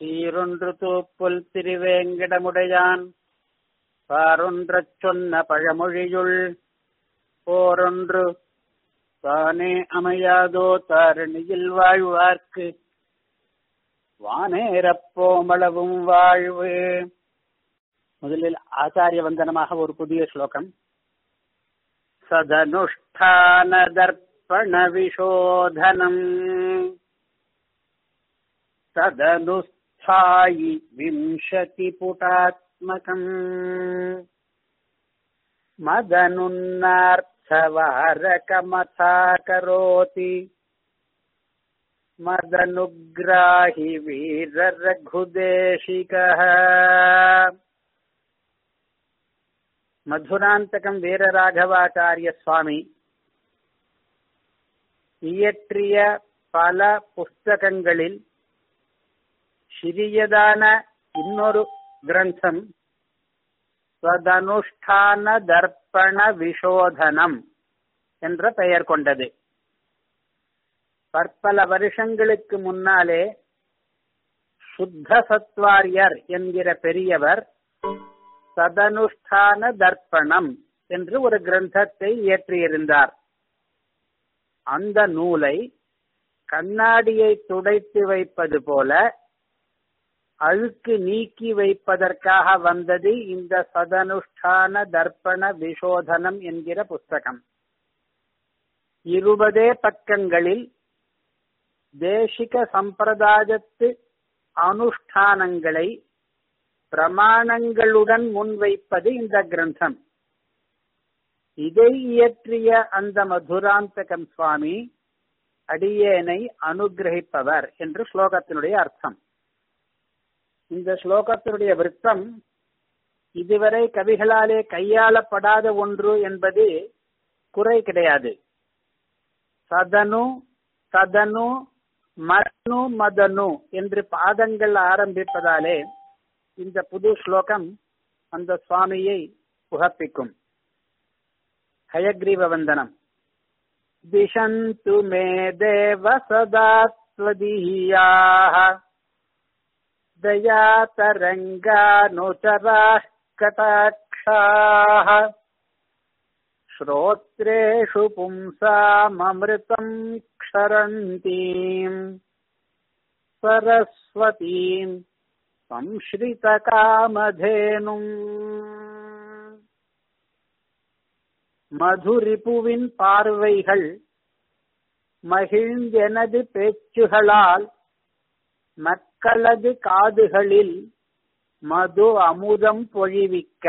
சீரொன்று தூப்புல் திருவேங்கடமுடையான் பாரொன்றச் சொன்ன பழமொழியுள் போரொன்று தானே அமையாதோ தாரணியில் வாழ்வார்க்கு வானேரப்போமளவும் வாழ்வு முதலில் ஆச்சாரிய வந்தனமாக ஒரு புதிய ஸ்லோகம் சதனுஷ்டான தர்ப்பண விஷோதனம் तदनुस्थायि विंशतिपुटात्मकम् मदनुन्नार्थवारकमथा करोति मदनुग्राहि वीररघुदेशिकः மதுராந்தகம் வீரராகவாச்சாரிய சுவாமி இயற்றிய பல புஸ்தகங்களில் சிறியதான இன்னொரு கிரந்தம் ஸ்வதனுஷ்டான தர்ப்பண விஷோதனம் என்ற பெயர் கொண்டது பற்பல வருஷங்களுக்கு முன்னாலே சுத்த சத்வாரியர் என்கிற பெரியவர் சதனுஷ்டான தர்ப்பணம் என்று ஒரு கிரந்தத்தை இயற்றியிருந்தார் அந்த நூலை கண்ணாடியை துடைத்து வைப்பது போல அழுக்கு நீக்கி வைப்பதற்காக வந்தது இந்த சதனுஷ்டான தர்ப்பண விஷோதனம் என்கிற புஸ்தகம் இருபதே பக்கங்களில் தேசிக சம்பிரதாயத்து அனுஷ்டானங்களை பிரமாணங்களுடன் முன்வைப்பது இந்த கிரந்தம் இதை இயற்றிய அந்த மதுராந்தகம் சுவாமி அடியேனை அனுகிரகிப்பவர் என்று ஸ்லோகத்தினுடைய அர்த்தம் இந்த ஸ்லோகத்தினுடைய விருத்தம் இதுவரை கவிகளாலே கையாளப்படாத ஒன்று என்பது குறை கிடையாது சதனு சதனு மனு மதனு என்று பாதங்கள் ஆரம்பிப்பதாலே இந்த புது ஸ்லோகம் அந்த சுவாமியை புகப்பிக்கும் ஹயக்ரீவ வந்தனம் திசந்து மே தேவ சதா ஸ்வதீயாः दयातरङ्गानुचराः कटाक्षाः श्रोत्रेषु पुंसाममृतम् क्षरन्तीम् सरस्वतीम् संश्रितकामधेनुम् மதுரிப்புவின் பார்வைகள் மகிழ்ந்தெனது பேச்சுகளால் மக்களது காதுகளில் மது அமுதம் பொழிவிக்க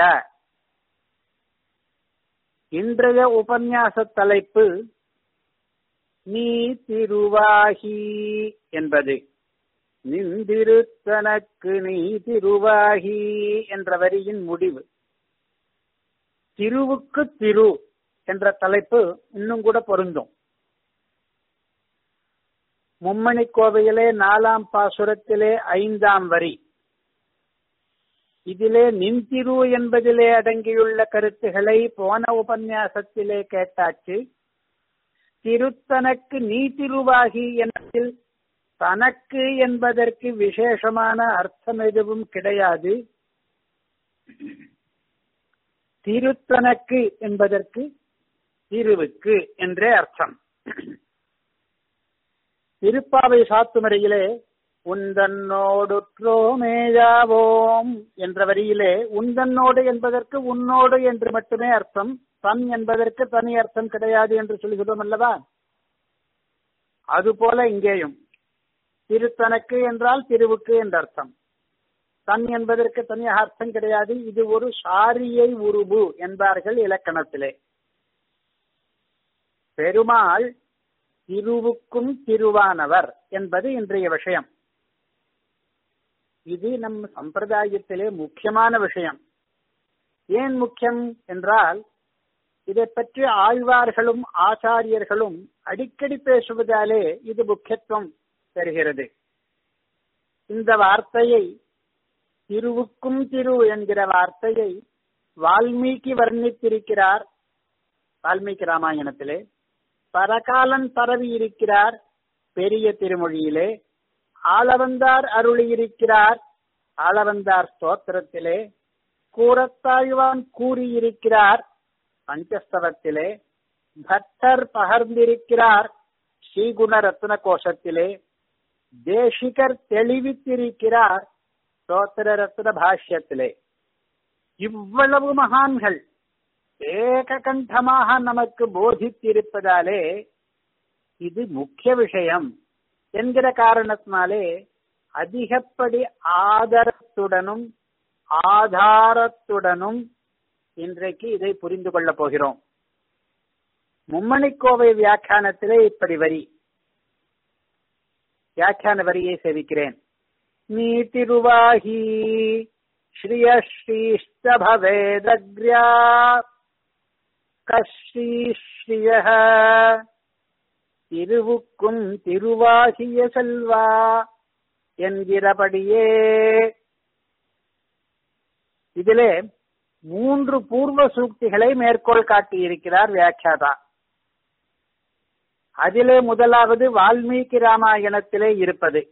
இன்றைய உபன்யாச தலைப்பு நீ திருவாகி என்பது நிந்திருத்தனக்கு நீ திருவாகி என்ற வரியின் முடிவு திருவுக்கு திரு என்ற தலைப்பு இன்னும் கூட பொருந்தும் மும்மணி கோவையிலே நாலாம் பாசுரத்திலே ஐந்தாம் வரி இதிலே நின்திரு என்பதிலே அடங்கியுள்ள கருத்துக்களை போன உபன்யாசத்திலே கேட்டாச்சு திருத்தனக்கு நீ திருவாகி என்பதில் தனக்கு என்பதற்கு விசேஷமான அர்த்தம் எதுவும் கிடையாது திருத்தனக்கு என்பதற்கு திருவுக்கு என்றே அர்த்தம் திருப்பாவை சாத்துமறையிலே உந்தன்னோடுற்றோமேயாவோம் என்ற வரியிலே உந்தன்னோடு என்பதற்கு உன்னோடு என்று மட்டுமே அர்த்தம் தன் என்பதற்கு தனி அர்த்தம் கிடையாது என்று சொல்கிறோம் அல்லவா அதுபோல இங்கேயும் திருத்தனக்கு என்றால் திருவுக்கு என்ற அர்த்தம் தன் என்பதற்கு தனியாக அர்த்தம் கிடையாது இது ஒரு சாரியை உருபு என்பார்கள் இலக்கணத்திலே பெருமாள் திருவுக்கும் திருவானவர் என்பது இன்றைய விஷயம் இது நம் சம்பிரதாயத்திலே முக்கியமான விஷயம் ஏன் முக்கியம் என்றால் இதை பற்றி ஆழ்வார்களும் ஆச்சாரியர்களும் அடிக்கடி பேசுவதாலே இது முக்கியத்துவம் பெறுகிறது இந்த வார்த்தையை திருவுக்கும் திரு என்கிற வார்த்தையை வால்மீகி வர்ணித்திருக்கிறார் வால்மீகி ராமாயணத்திலே பரகாலன் பரவி இருக்கிறார் பெரிய திருமொழியிலே ஆளவந்தார் அருளியிருக்கிறார் ஆளவந்தார் ஸ்தோத்திரத்திலே கூறத்தாழ்வான் கூறியிருக்கிறார் பஞ்சஸ்தவத்திலே பட்டர் பகர்ந்திருக்கிறார் ஸ்ரீகுண ரத்ன கோஷத்திலே தேசிகர் தெளிவித்திருக்கிறார் ஸ்தோத்திர ரத்ன பாஷ்யத்திலே இவ்வளவு மகான்கள் ஏககண்டமாக நமக்கு போதித்திருப்பதாலே இது முக்கிய விஷயம் என்கிற காரணத்தினாலே அதிகப்படி ஆதரத்துடனும் ஆதாரத்துடனும் இன்றைக்கு இதை புரிந்து கொள்ளப் போகிறோம் மும்மணிக்கோவை வியாக்கியானத்திலே இப்படி வரி வியாக்கியான வரியை சேவிக்கிறேன் நீ திருவாகி ஸ்ரீயஸ்ரீஷ்ட பவேதக்ரியா கஸ்ரீஸ்ரீய திருவுக்கும் திருவாகிய செல்வா என்கிறபடியே இதிலே மூன்று பூர்வ சூக்திகளை மேற்கோள் காட்டியிருக்கிறார் வியாக்கியாதா அதிலே முதலாவது வால்மீகி ராமாயணத்திலே இருப்பது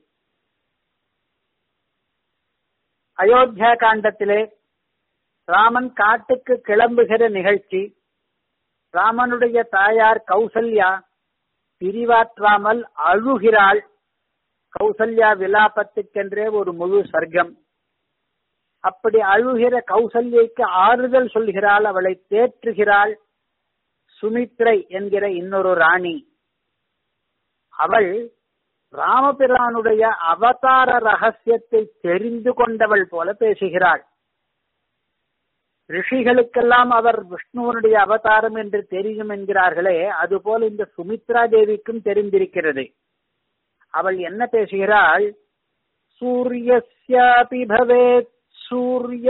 அயோத்தியா காண்டத்திலே ராமன் காட்டுக்கு கிளம்புகிற நிகழ்ச்சி ராமனுடைய தாயார் கௌசல்யா பிரிவாற்றாமல் அழுகிறாள் கௌசல்யா விலாபத்துக்கென்றே ஒரு முழு சர்க்கம் அப்படி அழுகிற கௌசல்யைக்கு ஆறுதல் சொல்கிறாள் அவளை தேற்றுகிறாள் சுமித்ரை என்கிற இன்னொரு ராணி அவள் ராமபிரானுடைய அவதார ரகசியத்தை தெரிந்து கொண்டவள் போல பேசுகிறாள் ரிஷிகளுக்கெல்லாம் அவர் விஷ்ணுவனுடைய அவதாரம் என்று தெரியும் என்கிறார்களே அதுபோல இந்த சுமித்ரா தேவிக்கும் தெரிந்திருக்கிறது அவள் என்ன பேசுகிறாள் சூரியஸ்யாபி பவேத் சூரிய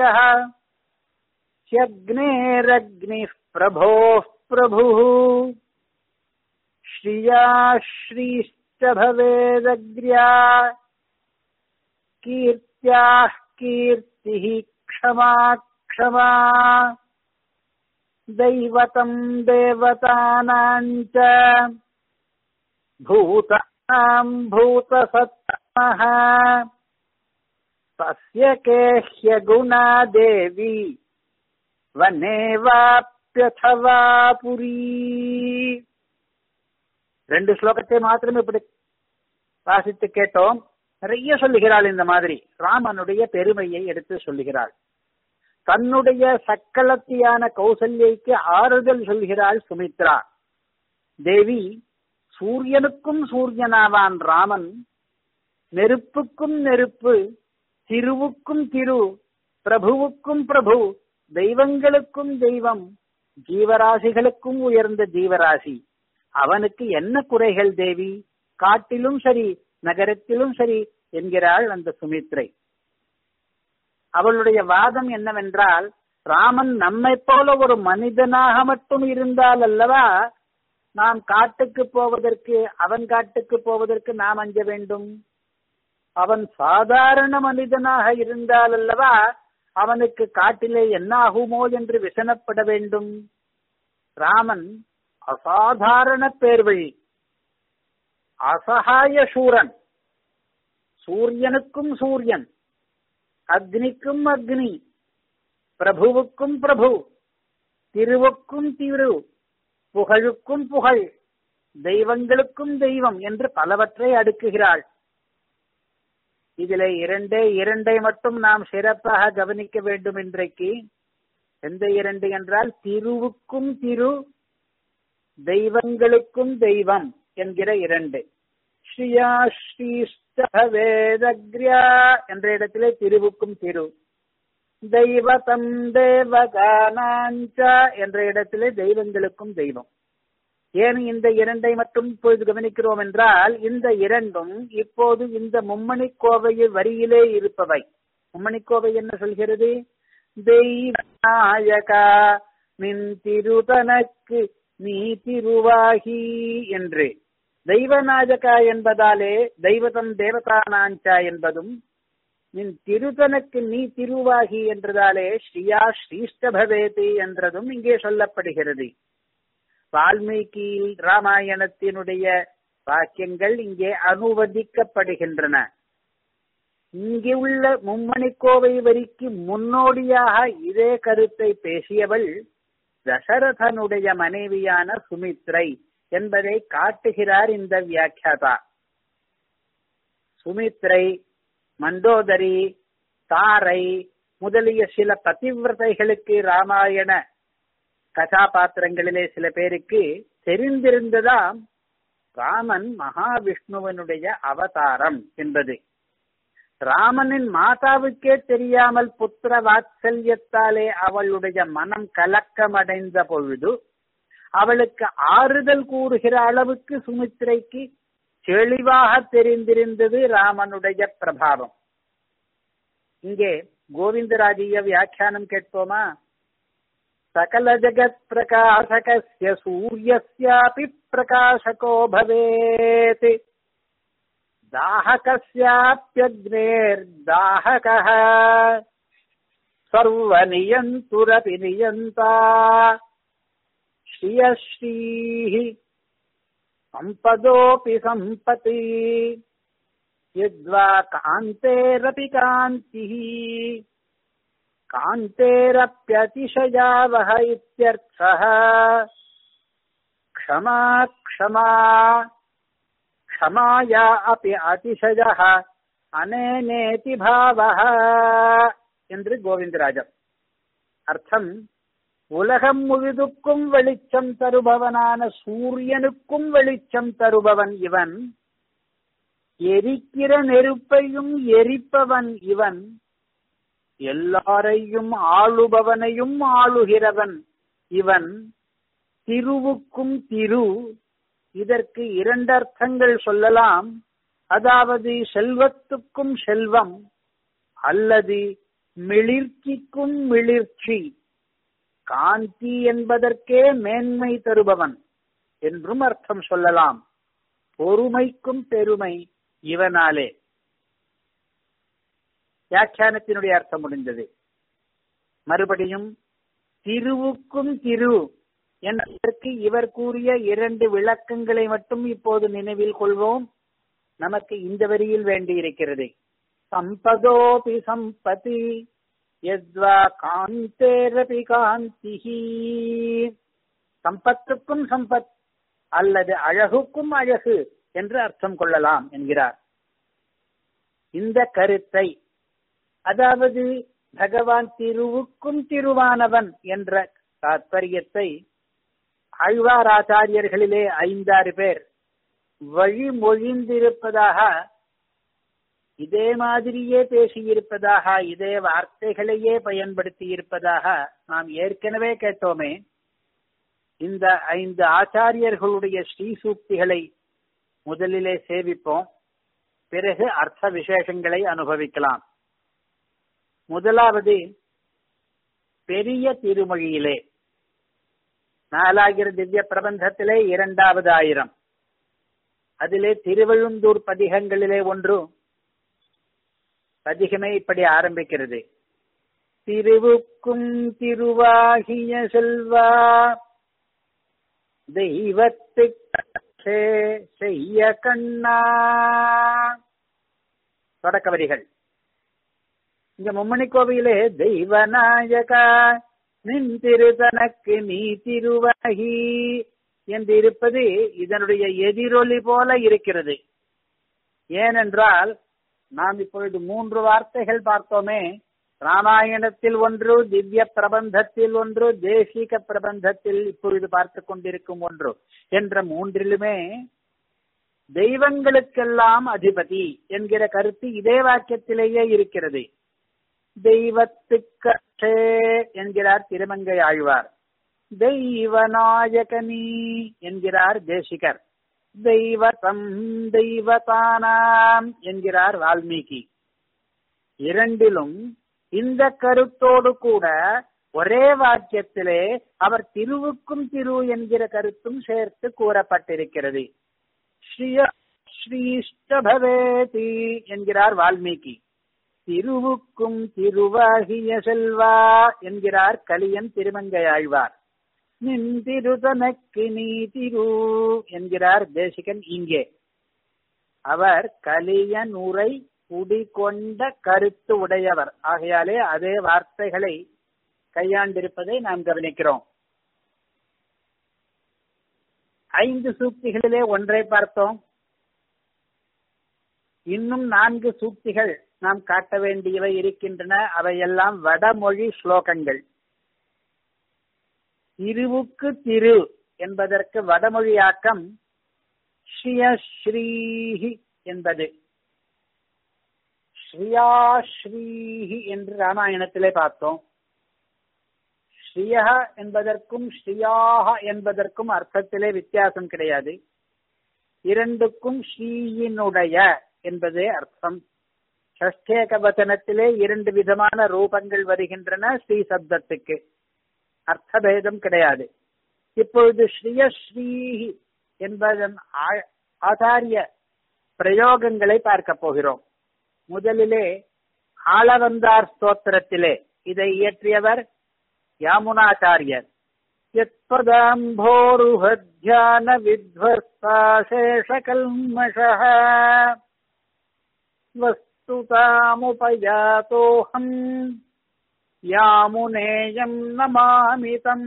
அக்னேரக்னி பிரபோ பிரபு ஸ்ரீயா ஸ்ரீஷ்ட பவேதக்ரியா கீர்த்தியா கீர்த்தி க்ஷமா க்ஷமா दैवतम् देवतानाञ्च भूतानाम् भूतसत्तमः तस्य केह्यगुणा देवी வனேவாப்யதவா புரி ரெண்டு ஸ்லோகத்தை மாத்திரம் இப்படி வாசித்து கேட்டோம் நிறைய சொல்லுகிறாள் இந்த மாதிரி ராமனுடைய பெருமையை எடுத்து சொல்லுகிறாள் தன்னுடைய சக்களத்தியான கௌசல்யைக்கு ஆறுதல் சொல்கிறாள் சுமித்ரா தேவி சூரியனுக்கும் சூரியனாவான் ராமன் நெருப்புக்கும் நெருப்பு திருவுக்கும் திரு பிரபுவுக்கும் பிரபு தெய்வங்களுக்கும் தெய்வம் ஜீவராசிகளுக்கும் உயர்ந்த ஜீவராசி அவனுக்கு என்ன குறைகள் தேவி காட்டிலும் சரி நகரத்திலும் சரி என்கிறாள் அந்த சுமித்ரை அவளுடைய வாதம் என்னவென்றால் ராமன் நம்மை போல ஒரு மனிதனாக மட்டும் இருந்தால் அல்லவா நாம் காட்டுக்கு போவதற்கு அவன் காட்டுக்கு போவதற்கு நாம் அஞ்ச வேண்டும் அவன் சாதாரண மனிதனாக இருந்தால் அல்லவா அவனுக்கு காட்டிலே என்ன ஆகுமோ என்று விசனப்பட வேண்டும் ராமன் அசாதாரண பேர்வழி அசகாய சூரன் சூரியனுக்கும் சூரியன் அக்னிக்கும் அக்னி பிரபுவுக்கும் பிரபு திருவுக்கும் திரு புகழுக்கும் புகழ் தெய்வங்களுக்கும் தெய்வம் என்று பலவற்றை அடுக்குகிறாள் இதிலே இரண்டே இரண்டை மட்டும் நாம் சிறப்பாக கவனிக்க வேண்டும் இன்றைக்கு எந்த இரண்டு என்றால் திருவுக்கும் திரு தெய்வங்களுக்கும் தெய்வம் என்கிற இரண்டு ஸ்ரீயா ஸ்ரீஷ்ட வேதக்ரியா என்ற இடத்திலே திருவுக்கும் திரு தெய்வதம் தேவகானாஞ்ச என்ற இடத்திலே தெய்வங்களுக்கும் தெய்வம் ஏன் இந்த இரண்டை மட்டும் இப்பொழுது கவனிக்கிறோம் என்றால் இந்த இரண்டும் இப்போது இந்த மும்மணி கோவையில் வரியிலே இருப்பவை மும்மணி கோவை என்ன சொல்கிறது தெய்வநாயகா நின் திருதனக்கு நீ திருவாகி என்று தெய்வநாயகா என்பதாலே தெய்வதம் தேவதானாஞ்சா என்பதும் நின் திருதனுக்கு நீ திருவாகி என்றதாலே ஸ்ரீயா ஸ்ரீஷ்ட பவேதி என்றதும் இங்கே சொல்லப்படுகிறது வால்மீகி ராமாயணத்தினுடைய வாக்கியங்கள் இங்கே அனுவதிக்கப்படுகின்றன இங்கே உள்ள மும்மணிக்கோவை வரிக்கு முன்னோடியாக இதே கருத்தை பேசியவள் தசரதனுடைய மனைவியான சுமித்ரை என்பதை காட்டுகிறார் இந்த வியாக்கியாதா சுமித்ரை மண்டோதரி தாரை முதலிய சில பதிவிரதைகளுக்கு ராமாயண கதாபாத்திரங்களிலே சில பேருக்கு தெரிந்திருந்ததாம் ராமன் மகாவிஷ்ணுவனுடைய அவதாரம் என்பது ராமனின் மாதாவுக்கே தெரியாமல் புத்திர வாத்சல்யத்தாலே அவளுடைய மனம் கலக்கமடைந்த பொழுது அவளுக்கு ஆறுதல் கூறுகிற அளவுக்கு சுமித்ரைக்கு தெளிவாக தெரிந்திருந்தது ராமனுடைய பிரபாவம் இங்கே கோவிந்தராஜீய வியாக்கியானம் கேட்போமா சகல ஜகத் பிரகாசகஸ்ய சூரியஸ்யாபி பிரகாசகோ பவேத் दाहकस्याप्यग्नेर्दाहकः सर्वनियन्तुरपि नियन्ता श्रियश्रीः सम्पदोऽपि सम्पति यद्वा कान्तेरपि कान्तिः कान्तेरप्यतिशयावह इत्यर्थः क्षमा क्षमा क्षमाया अपि அதிசயः அனேனேதி பாவः என்று கோவிந்தராஜர் அர்த்தம் உலகம் முழுதுக்கும் வெளிச்சம் தருபவனான சூரியனுக்கும் வெளிச்சம் தருபவன் இவன் எரிக்கிற நெருப்பையும் எரிப்பவன் இவன் எல்லாரையும் ஆளுபவனையும் ஆளுகிறவன் இவன் திருவுக்கும் திரு இதற்கு இரண்டு அர்த்தங்கள் சொல்லலாம் அதாவது செல்வத்துக்கும் செல்வம் அல்லது மிளிர்ச்சிக்கும் மிளிர்ச்சி காந்தி என்பதற்கே மேன்மை தருபவன் என்றும் அர்த்தம் சொல்லலாம் பொறுமைக்கும் பெருமை இவனாலே வியாக்கியானத்தினுடைய அர்த்தம் முடிந்தது மறுபடியும் திருவுக்கும் திரு என்பதற்கு இவர் கூறிய இரண்டு விளக்கங்களை மட்டும் இப்போது நினைவில் கொள்வோம் நமக்கு இந்த வரியில் வேண்டியிருக்கிறது சம்பதோபி சம்பதி எத்வா காந்தேரபி காந்திஹி சம்பத்துக்கும் சம்பத் அல்லது அழகுக்கும் அழகு என்று அர்த்தம் கொள்ளலாம் என்கிறார் இந்த கருத்தை அதாவது பகவான் திருவுக்கும் திருவானவன் என்ற தாத்பரியத்தை ஆழ்வாராச்சாரியர்களிலே ஐந்தாறு பேர் வழிமொழிந்திருப்பதாக இதே மாதிரியே பேசியிருப்பதாக இதே வார்த்தைகளையே பயன்படுத்தி இருப்பதாக நாம் ஏற்கனவே கேட்டோமே இந்த ஐந்து ஆச்சாரியர்களுடைய ஸ்ரீசூக்திகளை முதலிலே சேவிப்போம் பிறகு அர்த்த விசேஷங்களை அனுபவிக்கலாம் முதலாவது பெரிய திருமொழியிலே நாலாயிரம் திவ்ய பிரபந்தத்திலே இரண்டாவது ஆயிரம் அதிலே திருவழுந்தூர் பதிகங்களிலே ஒன்று பதிகமே இப்படி ஆரம்பிக்கிறது திருவுக்கும் திருவாகிய செல்வா தெய்வத்துக்கு செய்ய கண்ணா தொடக்க வரிகள் இங்க மும்மணி கோவிலே தெய்வநாயகா நின் திருதனக்கு நீ திருவாகி என்று இருப்பது இதனுடைய எதிரொலி போல இருக்கிறது ஏனென்றால் நாம் இப்பொழுது மூன்று வார்த்தைகள் பார்த்தோமே ராமாயணத்தில் ஒன்று திவ்ய பிரபந்தத்தில் ஒன்று தேசிக பிரபந்தத்தில் இப்பொழுது பார்த்து கொண்டிருக்கும் ஒன்று என்ற மூன்றிலுமே தெய்வங்களுக்கெல்லாம் அதிபதி என்கிற கருத்து இதே வாக்கியத்திலேயே இருக்கிறது தெய்வத்துக்கே என்கிறார் திருமங்கை ஆழ்வார் தெய்வநாயகனி என்கிறார் தேசிகர் தெய்வதம் தெய்வதானாம் என்கிறார் வால்மீகி இரண்டிலும் இந்த கருத்தோடு கூட ஒரே வாக்கியத்திலே அவர் திருவுக்கும் திரு என்கிற கருத்தும் சேர்த்து கூறப்பட்டிருக்கிறது ஸ்ரீய ஸ்ரீஷ்டபவேதி என்கிறார் வால்மீகி திருவுக்கும் திருவாகிய செல்வா என்கிறார் கலியன் திருமங்கை ஆழ்வார் நின் திருதனக்கு நீ திரு என்கிறார் தேசிகன் இங்கே அவர் கலியன் உரை குடிகொண்ட கருத்து உடையவர் ஆகையாலே அதே வார்த்தைகளை கையாண்டிருப்பதை நாம் கவனிக்கிறோம் ஐந்து சூக்திகளிலே ஒன்றை பார்த்தோம் இன்னும் நான்கு சூக்திகள் நாம் காட்ட வேண்டியவை இருக்கின்றன அவையெல்லாம் வடமொழி ஸ்லோகங்கள் திருவுக்கு திரு என்பதற்கு வடமொழியாக்கம் ஸ்ரீஹி என்பது ஸ்ரீயாஸ்ரீஹி என்று ராமாயணத்திலே பார்த்தோம் ஸ்ரீயா என்பதற்கும் ஸ்ரீயாக என்பதற்கும் அர்த்தத்திலே வித்தியாசம் கிடையாது இரண்டுக்கும் ஸ்ரீயினுடைய என்பதே அர்த்தம் ஷஷ்டேக வசனத்திலே இரண்டு விதமான ரூபங்கள் வருகின்றன ஸ்ரீ சப்தத்துக்கு அர்த்தபேதம் கிடையாது இப்பொழுது ஸ்ரீயஸ்ரீ என்பதன் ஆதாரிய பிரயோகங்களை பார்க்க போகிறோம் முதலிலே ஆளவந்தார் ஸ்தோத்திரத்திலே இதை இயற்றியவர் யாமுனாச்சாரியர் यत्पदाम्भोरुहध्यान विध्वस्ताशेषकल्मषः वस्तुतामुपयातोऽहम् யாமுனேயம் நமாமிதம்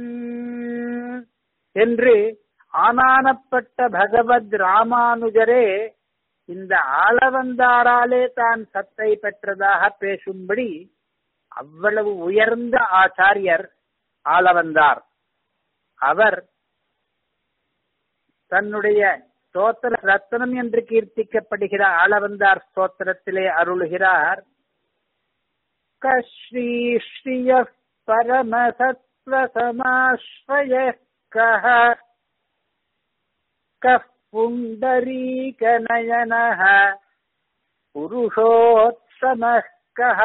என்று ஆனானப்பட்ட பகவத் ராமானுஜரே இந்த ஆளவந்தாராலே தான் சத்தை பெற்றதாக பேசும்படி அவ்வளவு உயர்ந்த ஆச்சாரியர் ஆளவந்தார் அவர் தன்னுடைய ஸ்தோத்திர ரத்னம் என்று கீர்த்திக்கப்படுகிற ஆளவந்தார் ஸ்தோத்திரத்திலே அருளுகிறார் கஸ்ரீஸ்ரீய பரமசத்வசமாஸ்ரய கஹ கஃப் புண்டரீகநயனः புருஷோத்சமः கஹ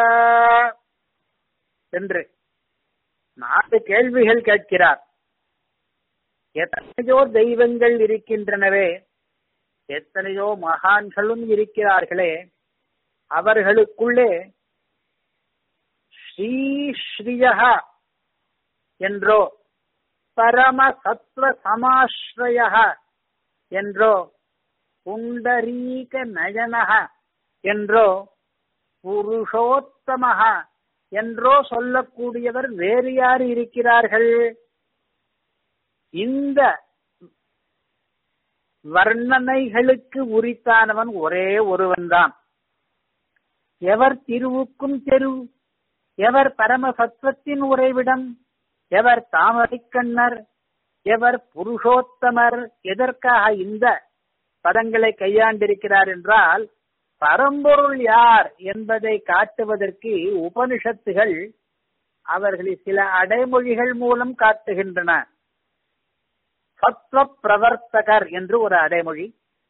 என்று நாலு கேள்விகள் கேட்கிறார் எத்தனையோ தெய்வங்கள் இருக்கின்றனவே எத்தனையோ மகான்களும் இருக்கிறார்களே அவர்களுக்குள்ளே ஸ்ரீ ஸ்ரீயா என்றோ பரம சத்வ சமாஸ்ரய என்றோ புண்டரீக நயனக என்றோ புருஷோத்தமக என்றோ சொல்லக்கூடியவர் வேறு யார் இருக்கிறார்கள் இந்த வர்ணனைகளுக்கு உரித்தானவன் ஒரே ஒருவன்தான் எவர் திருவுக்கும் தெரு எவர் பரம சத்வத்தின் உறைவிடம் எவர் தாமரைக்கண்ணர் எவர் புருஷோத்தமர் எதற்காக இந்த பதங்களை கையாண்டிருக்கிறார் என்றால் பரம்பொருள் யார் என்பதை காட்டுவதற்கு உபனிஷத்துகள் அவர்களை சில அடைமொழிகள் மூலம் காட்டுகின்றன சத்வ பிரவர்த்தகர் என்று ஒரு அடைமொழி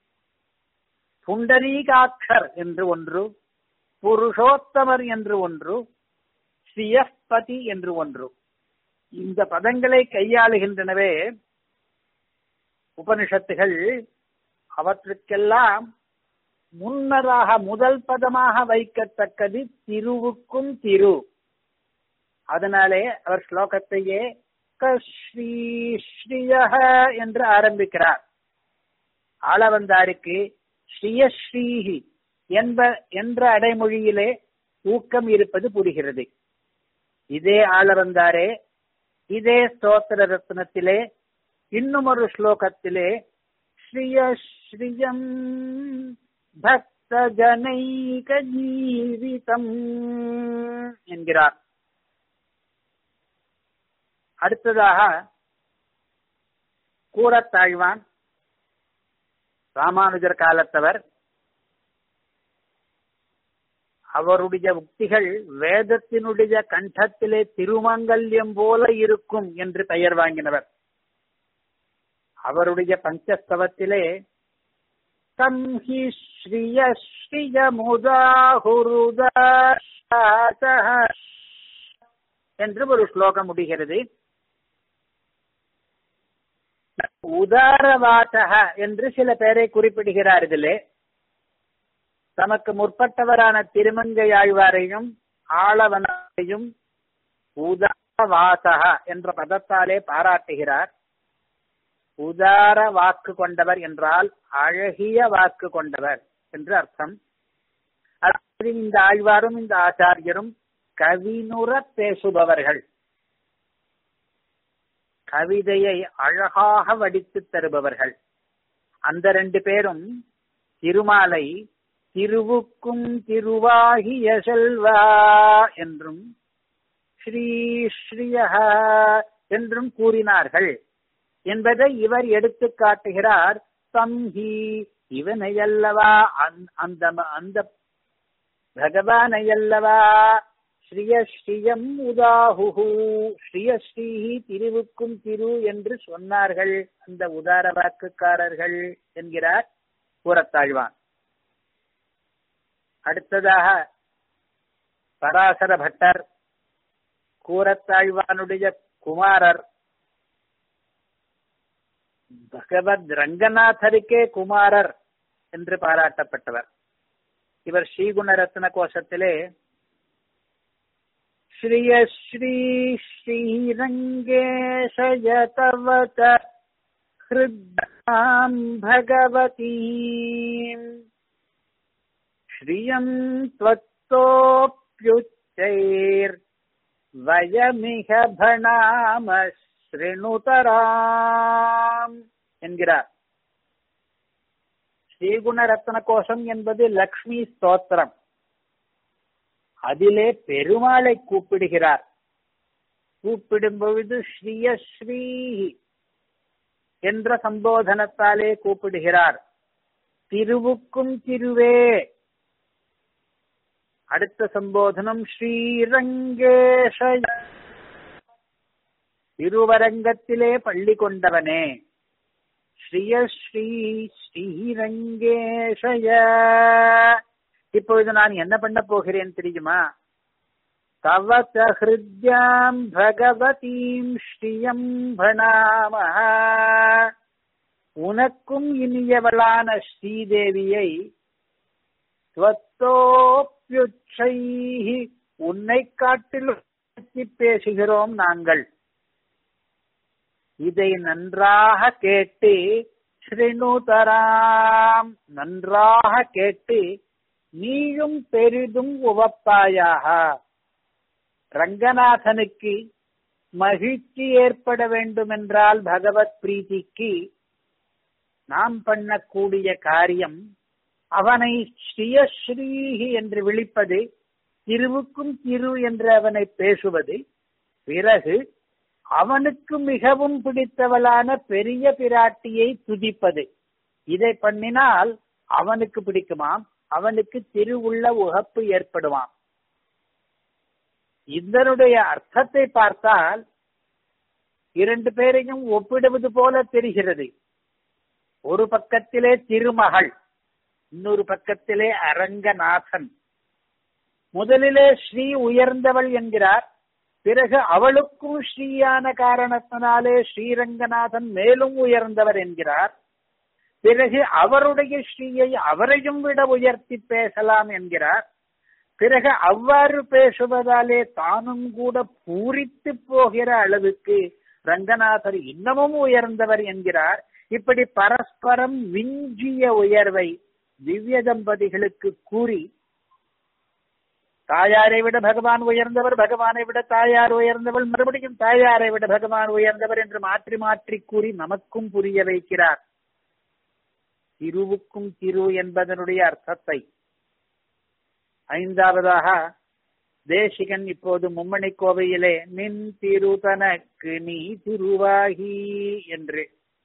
புண்டரீகாட்சர் என்று ஒன்று புருஷோத்தமர் என்று ஒன்று ஸ்ரீயஸ்பதி என்று ஒன்று இந்த பதங்களை கையாளுகின்றனவே உபனிஷத்துகள் அவற்றுக்கெல்லாம் முன்னதாக முதல் பதமாக வைக்கத்தக்கது திருவுக்கும் திரு அதனாலே அவர் ஸ்லோகத்தையே ஸ்ரீ ஸ்ரீய என்று ஆரம்பிக்கிறார் ஆளவந்தாருக்கு ஸ்ரீயஸ்ரீஹி என்ப என்ற அடைமொழியிலே ஊக்கம் இருப்பது புரிகிறது இதே ஆளவந்தாரே இதே ஸ்தோத்திர ரத்னத்திலே இன்னும் ஒரு ஸ்லோகத்திலே ஸ்ரீயம் பக்த ஜனைக ஜீவிதம் என்கிறார் அடுத்ததாக கூறத்தாழ்வான் ராமானுஜர் காலத்தவர் அவருடைய உக்திகள் வேதத்தினுடைய கண்டத்திலே திருமங்கல்யம் போல இருக்கும் என்று பெயர் வாங்கினவர் அவருடைய பஞ்சஸ்தவத்திலே தம் ஹி ஸ்ரீய ஸ்ரீய என்று ஒரு ஸ்லோகம் முடிகிறது உதாரவாசக என்று சில பேரை குறிப்பிடுகிறார் இதிலே தமக்கு முற்பட்டவரான திருமங்கை ஆழ்வாரையும் ஆளவனையும் உதாரவாசக என்ற பதத்தாலே பாராட்டுகிறார் உதார வாக்கு கொண்டவர் என்றால் அழகிய வாக்கு கொண்டவர் என்று அர்த்தம் இந்த ஆழ்வாரும் இந்த ஆச்சாரியரும் கவினுற பேசுபவர்கள் கவிதையை அழகாக வடித்து தருபவர்கள் அந்த ரெண்டு பேரும் திருமாலை திருவுக்கும் திருவாகிய செல்வா என்றும் ஸ்ரீ ஸ்ரீயக என்றும் கூறினார்கள் என்பதை இவர் எடுத்து காட்டுகிறார் தம்ஹி இவனையல்லவா அந்த அந்த பகவானையல்லவா ஸ்ரீயஸ்ரீயம் உதாஹுஹு ஸ்ரீயஸ்ரீஹி திருவுக்கும் திரு என்று சொன்னார்கள் அந்த உதார வாக்குக்காரர்கள் என்கிறார் கூறத்தாழ்வான் அடுத்ததாக பராசர பட்டர் கூறத்தாழ்வானுடைய குமாரர் பகவத் ரங்கநாதருக்கே குமாரர் என்று பாராட்டப்பட்டவர் இவர் ஸ்ரீகுணரத்ன கோஷத்திலே श्रियश्री श्रीरङ्गेशयतवत हृद्याम् भगवतीम् श्रियम् त्वत्तोऽप्युच्चैर्वयमिह भणाम ஸ்ரீணுதராம் என்கிறார் ஸ்ரீகுண ரத்ன கோஷம் என்பது லக்ஷ்மி ஸ்தோத்திரம் அதிலே பெருமாளை கூப்பிடுகிறார் கூப்பிடும் பொழுது ஸ்ரீயஸ்ரீ என்ற சம்போதனத்தாலே கூப்பிடுகிறார் திருவுக்கும் திருவே அடுத்த சம்போதனம் ஸ்ரீரங்கேஷ திருவரங்கத்திலே பள்ளி கொண்டவனே ஸ்ரீயஸ்ரீ ஸ்ரீரங்கேஷய இப்பொழுது நான் என்ன பண்ண போகிறேன் தெரியுமா தவ ஹிருத்யாம் பகவதீம் ஸ்ரீயம் பணாம உனக்கும் இனியவளான ஸ்ரீதேவியை உன்னை காட்டிலும் பேசுகிறோம் நாங்கள் இதை நன்றாக கேட்டு ஸ்ரீனுதராம் நன்றாக கேட்டு நீயும் பெரிதும் உவப்பாயாக ரங்கநாதனுக்கு மகிழ்ச்சி ஏற்பட வேண்டுமென்றால் பகவத் பிரீத்திக்கு நாம் பண்ணக்கூடிய காரியம் அவனை ஸ்ரீயஸ்ரீஹி என்று விழிப்பது திருவுக்கும் திரு என்று அவனை பேசுவது பிறகு அவனுக்கு மிகவும் பிடித்தவளான பெரிய பிராட்டியை துதிப்பது இதை பண்ணினால் அவனுக்கு பிடிக்குமாம் அவனுக்கு திருவுள்ள உகப்பு ஏற்படுவான் இதனுடைய அர்த்தத்தை பார்த்தால் இரண்டு பேரையும் ஒப்பிடுவது போல தெரிகிறது ஒரு பக்கத்திலே திருமகள் இன்னொரு பக்கத்திலே அரங்கநாதன் முதலிலே ஸ்ரீ உயர்ந்தவள் என்கிறார் பிறகு அவளுக்கும் ஸ்ரீயான காரணத்தினாலே ஸ்ரீரங்கநாதன் மேலும் உயர்ந்தவர் என்கிறார் பிறகு அவருடைய ஸ்ரீயை அவரையும் விட உயர்த்தி பேசலாம் என்கிறார் பிறகு அவ்வாறு பேசுவதாலே தானும் கூட பூரித்து போகிற அளவுக்கு ரங்கநாதர் இன்னமும் உயர்ந்தவர் என்கிறார் இப்படி பரஸ்பரம் விஞ்சிய உயர்வை திவ்ய தம்பதிகளுக்கு கூறி தாயாரை விட பகவான் உயர்ந்தவர் பகவானை விட தாயார் உயர்ந்தவள் மறுபடியும் தாயாரை விட பகவான் உயர்ந்தவர் என்று மாற்றி மாற்றி கூறி நமக்கும் புரிய வைக்கிறார் திருவுக்கும் திரு என்பதனுடைய அர்த்தத்தை ஐந்தாவதாக தேசிகன் இப்போது மும்மணி கோவையிலே நின் திரு தனக்கு நீ திருவாகி என்று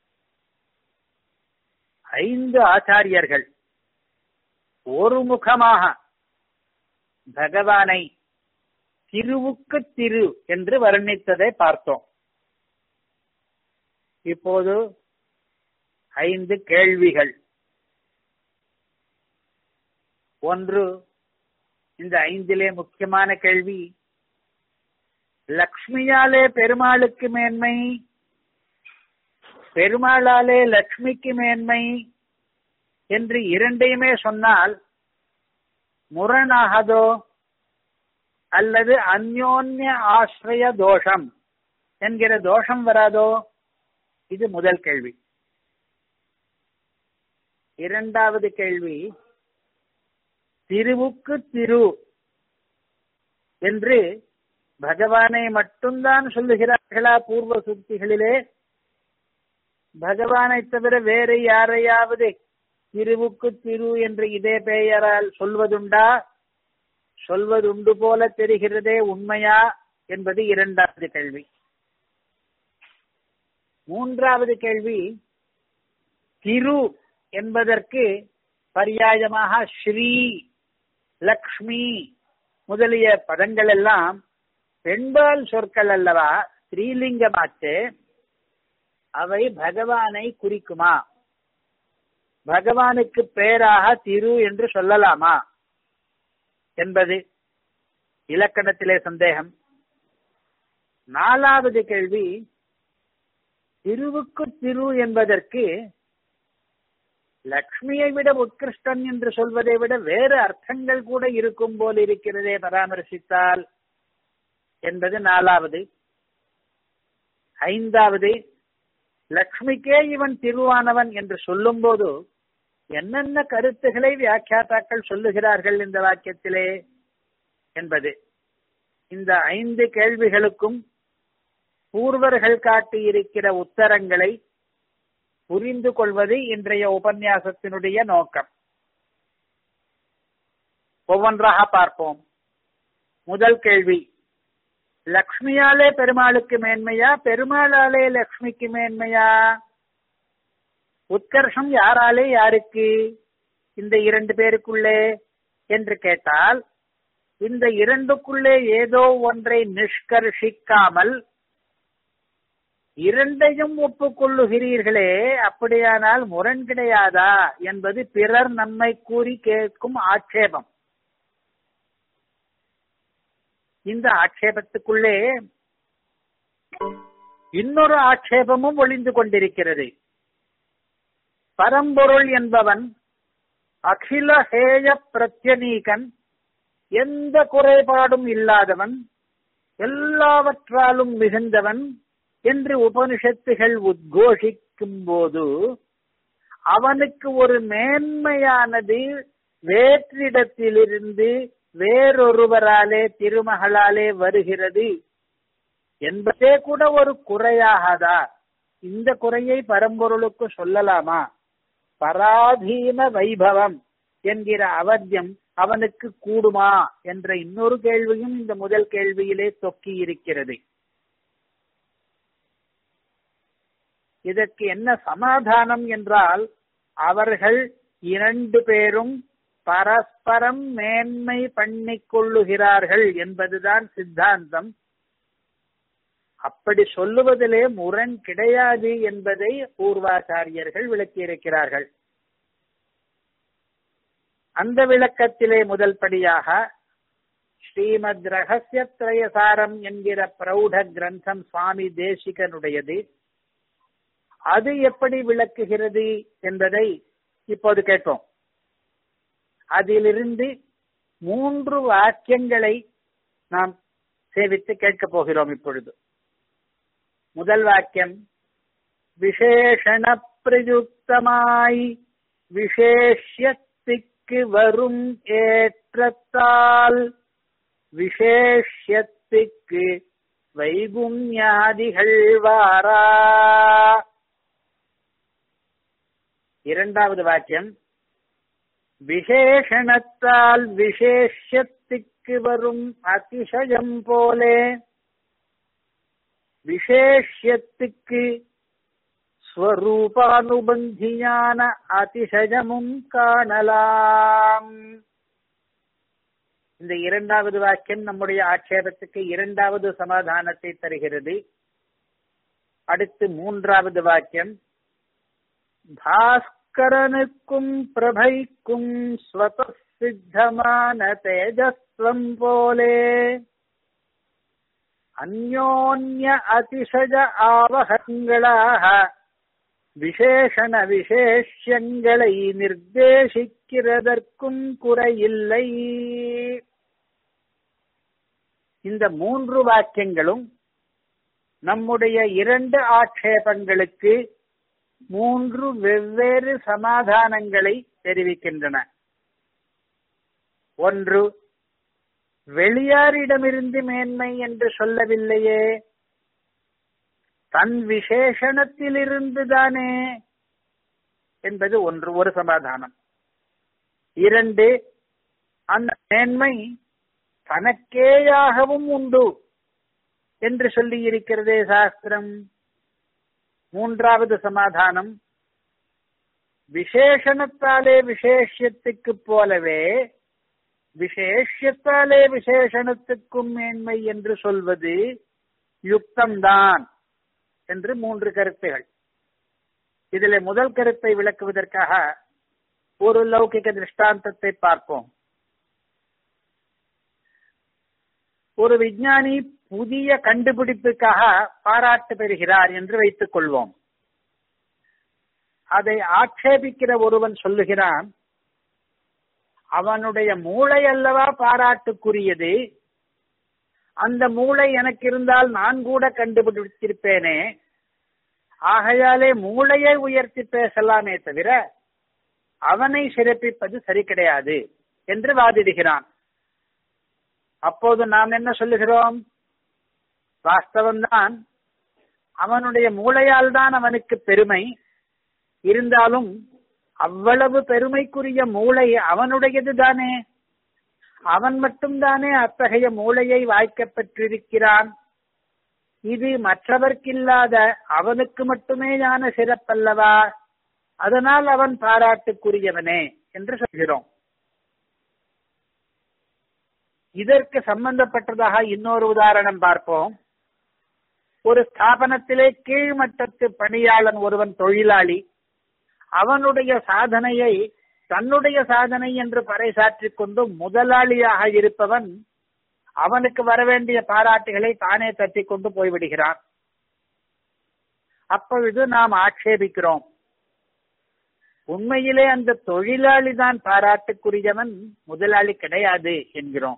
ஐந்து ஆச்சாரியர்கள் ஒரு முகமாக பகவானை திருவுக்கு திரு என்று வர்ணித்ததை பார்த்தோம் இப்போது ஐந்து கேள்விகள் ஒன்று இந்த ஐந்திலே முக்கியமான கேள்வி லக்ஷ்மியாலே பெருமாளுக்கு மேன்மை பெருமாளாலே லக்ஷ்மிக்கு மேன்மை என்று இரண்டையுமே சொன்னால் முரணாகதோ அல்லது அந்யோன்ய ஆசிரிய தோஷம் என்கிற தோஷம் வராதோ இது முதல் கேள்வி இரண்டாவது கேள்வி திருவுக்கு திரு என்று பகவானை மட்டும்தான் சொல்லுகிறார்களா பூர்வ சுத்திகளிலே பகவானை தவிர வேறு யாரையாவது திருவுக்கு திரு என்று இதே பெயரால் சொல்வதுண்டா சொல்வதுண்டு போல தெரிகிறதே உண்மையா என்பது இரண்டாவது கேள்வி மூன்றாவது கேள்வி திரு என்பதற்கு பரியாயமாக ஸ்ரீ லக்ஷ்மி முதலிய பதங்கள் எல்லாம் பெண்பால் சொற்கள் அல்லவா ஸ்ரீலிங்கமாச்சு அவை பகவானை குறிக்குமா பகவானுக்கு பேராக திரு என்று சொல்லலாமா என்பது இலக்கணத்திலே சந்தேகம் நாலாவது கேள்வி திருவுக்கு திரு என்பதற்கு லக்ஷ்மியை விட உத்கிருஷ்டன் என்று சொல்வதை விட வேறு அர்த்தங்கள் கூட இருக்கும் போல் இருக்கிறதே பராமரிசித்தால் என்பது நாலாவது ஐந்தாவது லக்ஷ்மிக்கே இவன் திருவானவன் என்று சொல்லும் போது என்னென்ன கருத்துக்களை வியாக்கியாத்தாக்கள் சொல்லுகிறார்கள் இந்த வாக்கியத்திலே என்பது இந்த ஐந்து கேள்விகளுக்கும் பூர்வர்கள் காட்டியிருக்கிற உத்தரங்களை புரிந்து கொள்வது இன்றைய உபன்யாசத்தினுடைய நோக்கம் ஒவ்வொன்றாக பார்ப்போம் முதல் கேள்வி லக்ஷ்மியாலே பெருமாளுக்கு மேன்மையா பெருமாளாலே லக்ஷ்மிக்கு மேன்மையா உத்கர்ஷம் யாராலே யாருக்கு இந்த இரண்டு பேருக்குள்ளே என்று கேட்டால் இந்த இரண்டுக்குள்ளே ஏதோ ஒன்றை நிஷ்கர்ஷிக்காமல் இரண்டையும் ஒப்புக்கொள்ளுகிறீர்களே அப்படியானால் முரண் கிடையாதா என்பது பிறர் நம்மை கூறி கேட்கும் ஆட்சேபம் இந்த ஆட்சேபத்துக்குள்ளே இன்னொரு ஆட்சேபமும் ஒளிந்து கொண்டிருக்கிறது பரம்பொருள் என்பவன் அகில ஹேய பிரத்யனீகன் எந்த குறைபாடும் இல்லாதவன் எல்லாவற்றாலும் மிகுந்தவன் என்று உபனிஷத்துகள் உத்கோஷிக்கும் போது அவனுக்கு ஒரு மேன்மையானது வேற்றிடத்திலிருந்து வேறொருவராலே திருமகளாலே வருகிறது என்பதே கூட ஒரு குறையாகாதா இந்த குறையை பரம்பொருளுக்கு சொல்லலாமா பராதீன வைபவம் என்கிற அவத்தியம் அவனுக்கு கூடுமா என்ற இன்னொரு கேள்வியும் இந்த முதல் கேள்வியிலே தொக்கி இருக்கிறது இதற்கு என்ன சமாதானம் என்றால் அவர்கள் இரண்டு பேரும் பரஸ்பரம் மேன்மை பண்ணிக் கொள்ளுகிறார்கள் என்பதுதான் சித்தாந்தம் அப்படி சொல்லுவதிலே முரண் கிடையாது என்பதை பூர்வாச்சாரியர்கள் விளக்கியிருக்கிறார்கள் அந்த விளக்கத்திலே முதல் படியாக ஸ்ரீமத் ரகசிய திரயசாரம் என்கிற பிரௌட கிரந்தம் சுவாமி தேசிகனுடையது அது எப்படி விளக்குகிறது என்பதை இப்போது கேட்போம் அதிலிருந்து மூன்று வாக்கியங்களை நாம் சேவித்து கேட்கப் போகிறோம் இப்பொழுது முதல் வாக்கியம் விசேஷண பிரயுக்தமாய் விசேஷத்திற்கு வரும் ஏற்றத்தால் விசேஷத்துக்கு வைகுண்யாதிகள் வாரா இரண்டாவது வாக்கியம் விசேஷணத்தால் விசேஷத்துக்கு வரும் அதிசயம் போலே விசேஷத்துக்கு ஸ்வரூபானுபந்தியான அதிசயமும் காணலாம் இந்த இரண்டாவது வாக்கியம் நம்முடைய ஆட்சேபத்துக்கு இரண்டாவது சமாதானத்தை தருகிறது அடுத்து மூன்றாவது வாக்கியம் பாஸ்கரனுக்கும் பிரபைக்கும் ஸ்வத சித்தமான தேஜஸ்வம் போலே அந்யோன்ய அதிசய ஆவகங்களாக விசேஷண விசேஷங்களை நிர்தேசிக்கிறதற்கும் குறையில்லை இந்த மூன்று வாக்கியங்களும் நம்முடைய இரண்டு ஆட்சேபங்களுக்கு மூன்று வெவ்வேறு சமாதானங்களை தெரிவிக்கின்றன ஒன்று வெளியாரிடமிருந்து மேன்மை என்று சொல்லவில்லையே தன் விசேஷணத்திலிருந்து என்பது ஒன்று ஒரு சமாதானம் இரண்டு அந்த மேன்மை தனக்கேயாகவும் உண்டு என்று சொல்லி இருக்கிறதே சாஸ்திரம் மூன்றாவது சமாதானம் விசேஷணத்தாலே விசேஷத்துக்கு போலவே விசேஷத்தாலே விசேஷணத்துக்கும் மேன்மை என்று சொல்வது யுக்தம்தான் என்று மூன்று கருத்துகள் இதில் முதல் கருத்தை விளக்குவதற்காக ஒரு லௌகிக திருஷ்டாந்தத்தை பார்ப்போம் ஒரு விஞ்ஞானி புதிய கண்டுபிடிப்புக்காக பாராட்டு பெறுகிறார் என்று வைத்துக் கொள்வோம் அதை ஆட்சேபிக்கிற ஒருவன் சொல்லுகிறான் அவனுடைய மூளை அல்லவா பாராட்டுக்குரியது அந்த மூளை எனக்கு இருந்தால் நான் கூட கண்டுபிடித்திருப்பேனே ஆகையாலே மூளையை உயர்த்தி பேசலாமே தவிர அவனை சிறப்பிப்பது சரி கிடையாது என்று வாதிடுகிறான் அப்போது நாம் என்ன சொல்லுகிறோம் வாஸ்தவம்தான் அவனுடைய மூளையால் தான் அவனுக்கு பெருமை இருந்தாலும் அவ்வளவு பெருமைக்குரிய மூளை அவனுடையது தானே அவன் மட்டும்தானே அத்தகைய மூளையை வாய்க்கப் பெற்றிருக்கிறான் இது மற்றவர்க்கில்லாத அவனுக்கு மட்டுமேயான சிறப்பல்லவா அதனால் அவன் பாராட்டுக்குரியவனே என்று சொல்கிறோம் இதற்கு சம்பந்தப்பட்டதாக இன்னொரு உதாரணம் பார்ப்போம் ஒரு ஸ்தாபனத்திலே கீழ்மட்டத்து பணியாளன் ஒருவன் தொழிலாளி அவனுடைய சாதனையை தன்னுடைய சாதனை என்று பறைசாற்றிக் கொண்டு முதலாளியாக இருப்பவன் அவனுக்கு வரவேண்டிய பாராட்டுகளை தானே தட்டி கொண்டு போய்விடுகிறான் அப்பொழுது நாம் ஆட்சேபிக்கிறோம் உண்மையிலே அந்த தொழிலாளி தான் பாராட்டுக்குரியவன் முதலாளி கிடையாது என்கிறோம்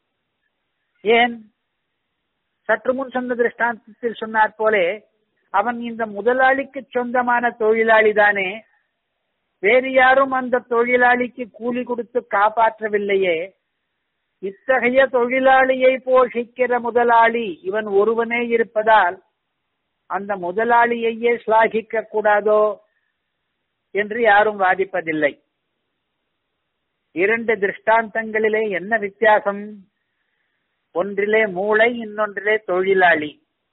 ஏன் சற்று முன் சொன்ன திருஷ்டாந்தத்தில் சொன்னார் போலே அவன் இந்த முதலாளிக்கு சொந்தமான தொழிலாளி தானே வேறு யாரும் அந்த தொழிலாளிக்கு கூலி கொடுத்து காப்பாற்றவில்லையே இத்தகைய தொழிலாளியை போஷிக்கிற முதலாளி இவன் ஒருவனே இருப்பதால் அந்த முதலாளியையே சிலாகிக்க கூடாதோ என்று யாரும் வாதிப்பதில்லை இரண்டு திருஷ்டாந்தங்களிலே என்ன வித்தியாசம் ஒன்றிலே மூளை இன்னொன்றிலே தொழிலாளி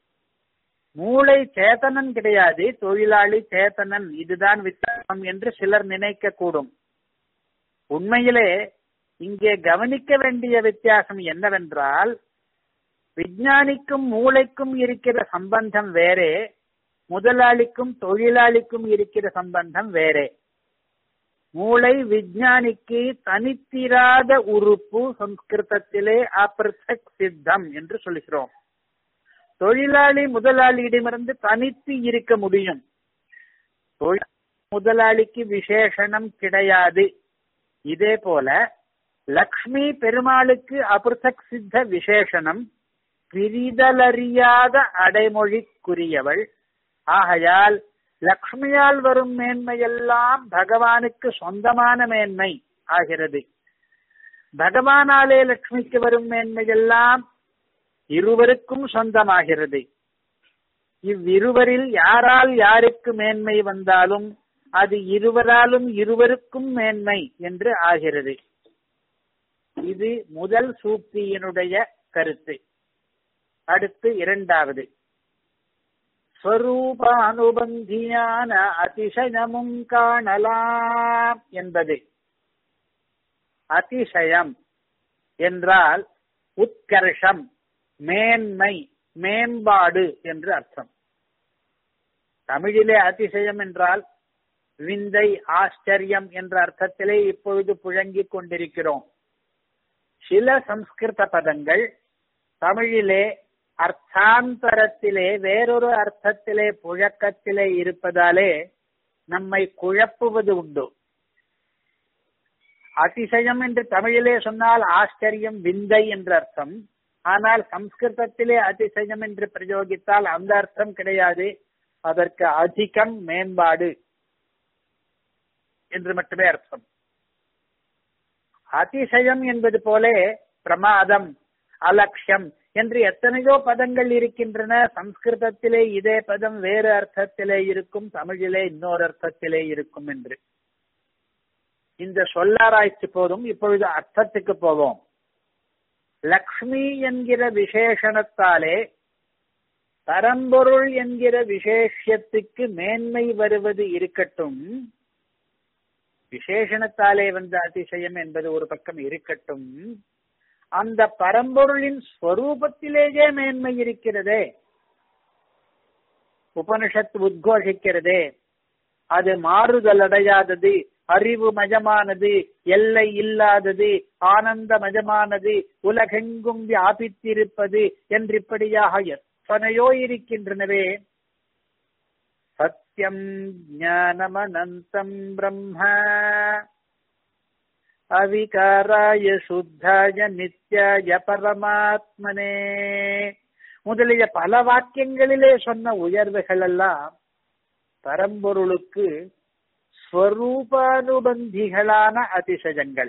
மூளை சேத்தனன் கிடையாது தொழிலாளி சேத்தனன் இதுதான் வித்தியாசம் என்று சிலர் நினைக்க கூடும் உண்மையிலே இங்கே கவனிக்க வேண்டிய வித்தியாசம் என்னவென்றால் விஞ்ஞானிக்கும் மூளைக்கும் இருக்கிற சம்பந்தம் வேறே முதலாளிக்கும் தொழிலாளிக்கும் இருக்கிற சம்பந்தம் வேறே மூளை விஞ்ஞானிக்கு தனித்திராத உறுப்பு சம்ஸ்கிருதத்திலே அபிரசக் சித்தம் என்று சொல்கிறோம் தொழிலாளி முதலாளியிடமிருந்து தனித்து இருக்க முடியும் முதலாளிக்கு விசேஷணம் கிடையாது இதே போல லக்ஷ்மி பெருமாளுக்கு அபிருசக் சித்த விசேஷணம் பிரிதலறியாத அடைமொழிக்குரியவள் ஆகையால் லக்ஷ்மியால் வரும் மேன்மையெல்லாம் பகவானுக்கு சொந்தமான மேன்மை ஆகிறது பகவானாலே லக்ஷ்மிக்கு வரும் மேன்மையெல்லாம் இருவருக்கும் சொந்தமாகிறது இவ்விருவரில் யாரால் யாருக்கு மேன்மை வந்தாலும் அது இருவராலும் இருவருக்கும் மேன்மை என்று ஆகிறது இது முதல் சூக்தியினுடைய கருத்து அடுத்து இரண்டாவது ஸ்வரூபானுபந்தியான அதிசயமும் காணலாம் என்பது அதிசயம் என்றால் உத்கர்ஷம் மேன்மை மேம்பாடு என்று அர்த்தம் தமிழிலே அதிசயம் என்றால் விந்தை ஆச்சரியம் என்ற அர்த்தத்திலே இப்பொழுது புழங்கிக் கொண்டிருக்கிறோம் சில சம்ஸ்கிருத பதங்கள் தமிழிலே அர்த்தாந்தரத்திலே வேறொரு அர்த்தத்திலே புழக்கத்திலே இருப்பதாலே நம்மை குழப்புவது உண்டு அதிசயம் என்று தமிழிலே சொன்னால் ஆச்சரியம் விந்தை என்று அர்த்தம் ஆனால் சம்ஸ்கிருதத்திலே அதிசயம் என்று பிரயோகித்தால் அந்த அர்த்தம் கிடையாது அதற்கு அதிகம் மேம்பாடு என்று மட்டுமே அர்த்தம் அதிசயம் என்பது போல பிரமாதம் அலட்சியம் என்று எத்தனையோ பதங்கள் இருக்கின்றன சம்ஸ்கிருதத்திலே இதே பதம் வேறு அர்த்தத்திலே இருக்கும் தமிழிலே இன்னொரு அர்த்தத்திலே இருக்கும் என்று இந்த சொல்லாராய்ச்சி போதும் இப்பொழுது அர்த்தத்துக்கு போவோம் லக்ஷ்மி என்கிற விசேஷணத்தாலே பரம்பொருள் என்கிற விசேஷத்துக்கு மேன்மை வருவது இருக்கட்டும் விசேஷணத்தாலே வந்த அதிசயம் என்பது ஒரு பக்கம் இருக்கட்டும் அந்த பரம்பொருளின் ஸ்வரூபத்திலேயே மேன்மை இருக்கிறதே உபனிஷத்து உத்கோஷிக்கிறதே அது மாறுதல் அடையாதது அறிவு மஜமானது எல்லை இல்லாதது ஆனந்த மஜமானது உலகெங்கும் வியாபித்திருப்பது என்றிப்படியாக எத்தனையோ இருக்கின்றனவே சத்தியம் ஞானமனந்தம் பிரம்ம அவிகாராய சுத்தாய நித்யாய பரமாத்மனே முதலிய பல வாக்கியங்களிலே சொன்ன உயர்வுகள் எல்லாம் பரம்பொருளுக்கு ஸ்வரூபானுபந்திகளான அதிசயங்கள்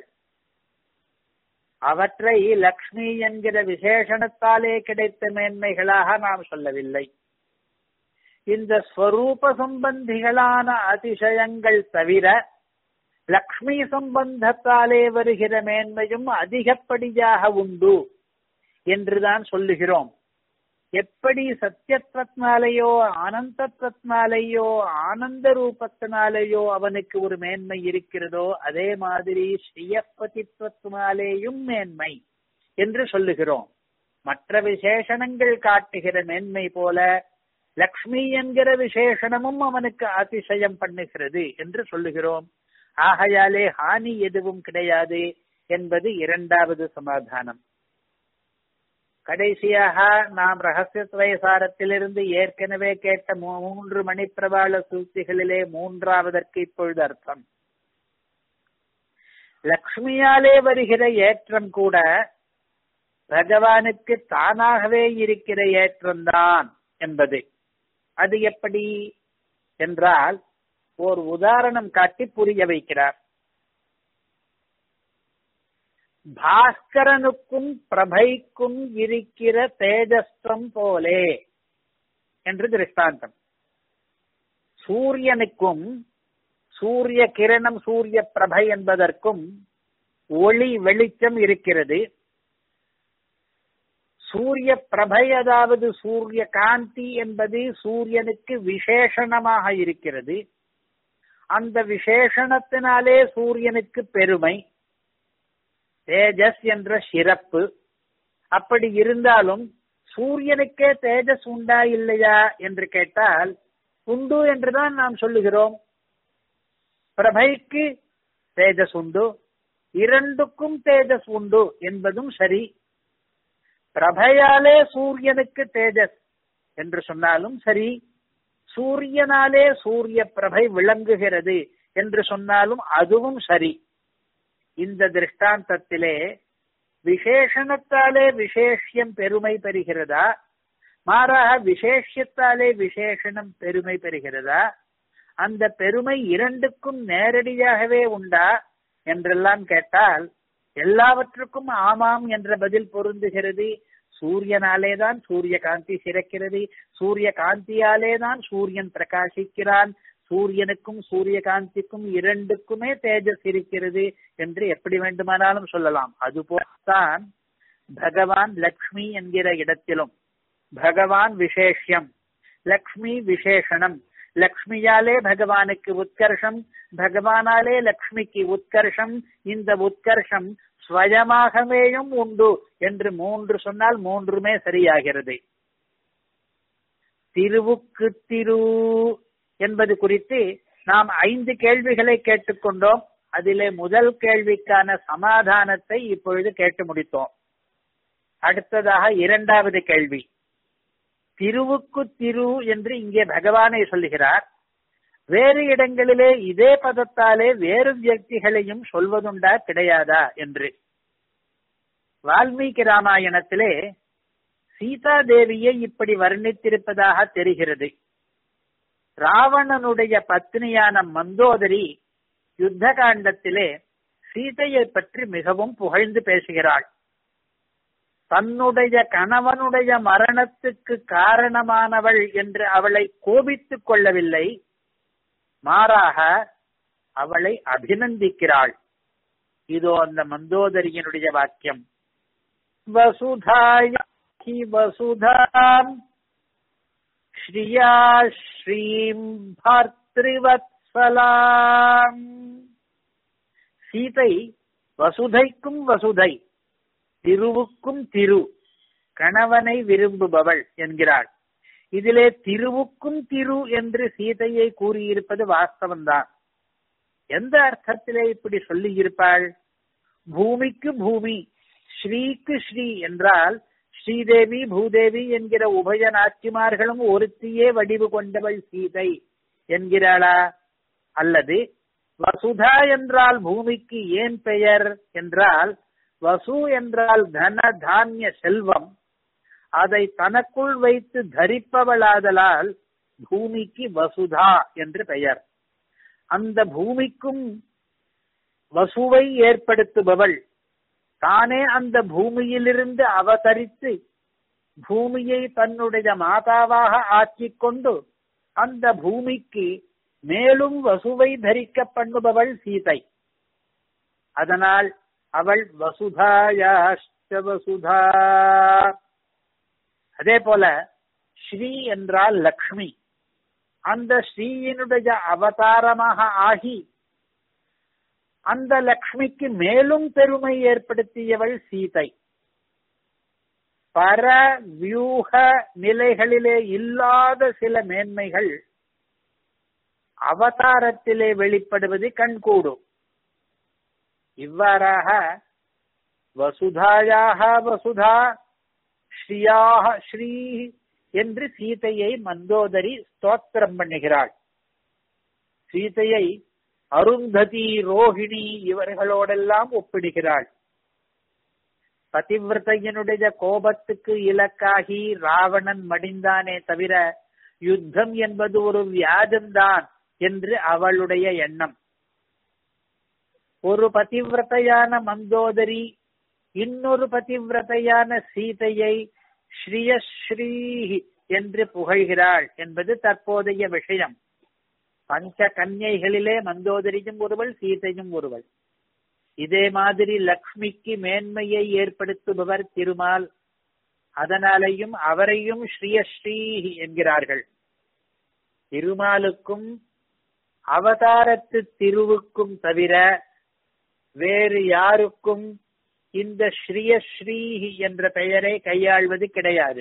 அவற்றை லக்ஷ்மி என்கிற விசேஷணத்தாலே கிடைத்த மேன்மைகளாக நாம் சொல்லவில்லை இந்த ஸ்வரூப சம்பந்திகளான அதிசயங்கள் தவிர லக்ஷ்மி சம்பந்தத்தாலே வருகிற மேன்மையும் அதிகப்படியாக உண்டு என்றுதான் சொல்லுகிறோம் எப்படி சத்தியத்வத்தினாலேயோ ஆனந்தத்வத்தினாலேயோ ஆனந்த ரூபத்தினாலேயோ அவனுக்கு ஒரு மேன்மை இருக்கிறதோ அதே மாதிரி ஸ்ரீயப்பதித்வத்தினாலேயும் மேன்மை என்று சொல்லுகிறோம் மற்ற விசேஷணங்கள் காட்டுகிற மேன்மை போல லக்ஷ்மி என்கிற விசேஷணமும் அவனுக்கு அதிசயம் பண்ணுகிறது என்று சொல்லுகிறோம் ஆகையாலே ஹானி எதுவும் கிடையாது என்பது இரண்டாவது சமாதானம் கடைசியாக நாம் ரகசியத்வயசாரத்திலிருந்து ஏற்கனவே கேட்ட மூன்று மணிப்பிரபாள சூழ்ச்சிகளிலே மூன்றாவதற்கு இப்பொழுது அர்த்தம் லக்ஷ்மியாலே வருகிற ஏற்றம் கூட பகவானுக்கு தானாகவே இருக்கிற ஏற்றம்தான் என்பது அது எப்படி என்றால் ஓர் உதாரணம் காட்டி புரிய வைக்கிறார் பாஸ்கரனுக்கும் பிரபைக்கும் இருக்கிற தேஜஸ்வம் போலே என்று திருஷ்டாந்தம் சூரியனுக்கும் சூரிய கிரணம் சூரிய பிரபை என்பதற்கும் ஒளி வெளிச்சம் இருக்கிறது சூரிய பிரபை அதாவது சூரிய காந்தி என்பது சூரியனுக்கு விசேஷணமாக இருக்கிறது அந்த விசேஷணத்தினாலே சூரியனுக்கு பெருமை தேஜஸ் என்ற சிறப்பு அப்படி இருந்தாலும் சூரியனுக்கே தேஜஸ் உண்டா இல்லையா என்று கேட்டால் உண்டு என்றுதான் நாம் சொல்லுகிறோம் பிரபைக்கு தேஜஸ் உண்டு இரண்டுக்கும் தேஜஸ் உண்டு என்பதும் சரி பிரபையாலே சூரியனுக்கு தேஜஸ் என்று சொன்னாலும் சரி சூரியனாலே சூரிய பிரபை விளங்குகிறது என்று சொன்னாலும் அதுவும் சரி இந்த திருஷ்டாந்தத்திலே விசேஷணத்தாலே விசேஷியம் பெருமை பெறுகிறதா மாறாக விசேஷத்தாலே விசேஷணம் பெருமை பெறுகிறதா அந்த பெருமை இரண்டுக்கும் நேரடியாகவே உண்டா என்றெல்லாம் கேட்டால் எல்லாவற்றுக்கும் ஆமாம் என்ற பதில் பொருந்துகிறது சூரியனாலே தான் சூரிய காந்தி சிறக்கிறது சூரிய காந்தியாலே தான் சூரியன் பிரகாசிக்கிறான் சூரியனுக்கும் சூரிய காந்திக்கும் இரண்டுக்குமே தேஜஸ் இருக்கிறது என்று எப்படி வேண்டுமானாலும் சொல்லலாம் அதுபோல்தான் பகவான் லக்ஷ்மி என்கிற இடத்திலும் பகவான் விசேஷம் லக்ஷ்மி விசேஷணம் லக்ஷ்மியாலே பகவானுக்கு உத்கர்ஷம் பகவானாலே லக்ஷ்மிக்கு உத்கர்ஷம் இந்த உத்கர்ஷம் ஸ்வயமாகவேயும் உண்டு என்று மூன்று சொன்னால் மூன்றுமே சரியாகிறது திருவுக்கு திரு என்பது குறித்து நாம் ஐந்து கேள்விகளை கேட்டுக்கொண்டோம் அதிலே முதல் கேள்விக்கான சமாதானத்தை இப்பொழுது கேட்டு முடித்தோம் அடுத்ததாக இரண்டாவது கேள்வி திருவுக்கு திரு என்று இங்கே பகவானை சொல்லுகிறார் வேறு இடங்களிலே இதே பதத்தாலே வேறு வியக்திகளையும் சொல்வதுண்டா கிடையாதா என்று வால்மீகி ராமாயணத்திலே சீதா தேவியை இப்படி வர்ணித்திருப்பதாக தெரிகிறது ராவணனுடைய பத்னியான மந்தோதரி யுத்த காண்டத்திலே சீதையை பற்றி மிகவும் புகழ்ந்து பேசுகிறாள் தன்னுடைய கணவனுடைய மரணத்துக்கு காரணமானவள் என்று அவளை கோபித்துக் கொள்ளவில்லை மாறாக அவளை அபிநந்திக்கிறாள் இதோ அந்த மந்தோதரியினுடைய வாக்கியம் வசுதாய ஹி வசுதாம் ஸ்ரீயா ஸ்ரீம் பார்த்திருவத்சலாம் சீதை வசுதைக்கும் வசுதை திருவுக்கும் திரு கணவனை விரும்புபவள் என்கிறாள் இதிலே திருவுக்கும் திரு என்று சீதையை கூறியிருப்பது வாஸ்தவம்தான் எந்த அர்த்தத்திலே இப்படி சொல்லி இருப்பாள் பூமிக்கு பூமி ஸ்ரீக்கு ஸ்ரீ என்றால் ஸ்ரீதேவி பூதேவி என்கிற உபய நாச்சிமார்களும் ஒருத்தியே வடிவு கொண்டவள் சீதை என்கிறாளா அல்லது வசுதா என்றால் பூமிக்கு ஏன் பெயர் என்றால் வசு என்றால் தன தானிய செல்வம் அதை தனக்குள் வைத்து தரிப்பவளாதலால் பூமிக்கு வசுதா என்று பெயர் அந்த பூமிக்கும் வசுவை ஏற்படுத்துபவள் தானே அந்த பூமியிலிருந்து அவதரித்து பூமியை தன்னுடைய மாதாவாக ஆக்கிக் கொண்டு அந்த பூமிக்கு மேலும் வசுவை தரிக்க பண்ணுபவள் சீதை அதனால் அவள் வசுதாயாஷ்ட வசுதா அதே போல ஸ்ரீ என்றால் லக்ஷ்மி அந்த ஸ்ரீயினுடைய அவதாரமாக ஆகி அந்த லக்ஷ்மிக்கு மேலும் பெருமை ஏற்படுத்தியவள் சீதை பர வியூக நிலைகளிலே இல்லாத சில மேன்மைகள் அவதாரத்திலே வெளிப்படுவது கண்கூடும் இவ்வாறாக வசுதாயாக வசுதா ஸ்ரீயாக ஸ்ரீ என்று சீதையை மந்தோதரி ஸ்தோத்திரம் பண்ணுகிறாள் சீதையை அருந்ததி ரோஹிணி இவர்களோடெல்லாம் ஒப்பிடுகிறாள் பதிவிரதையனுடைய கோபத்துக்கு இலக்காகி ராவணன் மடிந்தானே தவிர யுத்தம் என்பது ஒரு வியாஜம்தான் என்று அவளுடைய எண்ணம் ஒரு பதிவிரதையான மந்தோதரி இன்னொரு பதிவிரதையான சீதையை ஸ்ரீயஸ்ரீ என்று புகழ்கிறாள் என்பது தற்போதைய விஷயம் பஞ்ச கன்யைகளிலே மந்தோதரியும் ஒருவள் சீதையும் ஒருவள் இதே மாதிரி லக்ஷ்மிக்கு மேன்மையை ஏற்படுத்துபவர் திருமால் அதனாலேயும் அவரையும் ஸ்ரீயஸ்ரீ என்கிறார்கள் திருமாலுக்கும் அவதாரத்து திருவுக்கும் தவிர வேறு யாருக்கும் இந்த ஸ்ரீயஸ்ரீ என்ற பெயரை கையாள்வது கிடையாது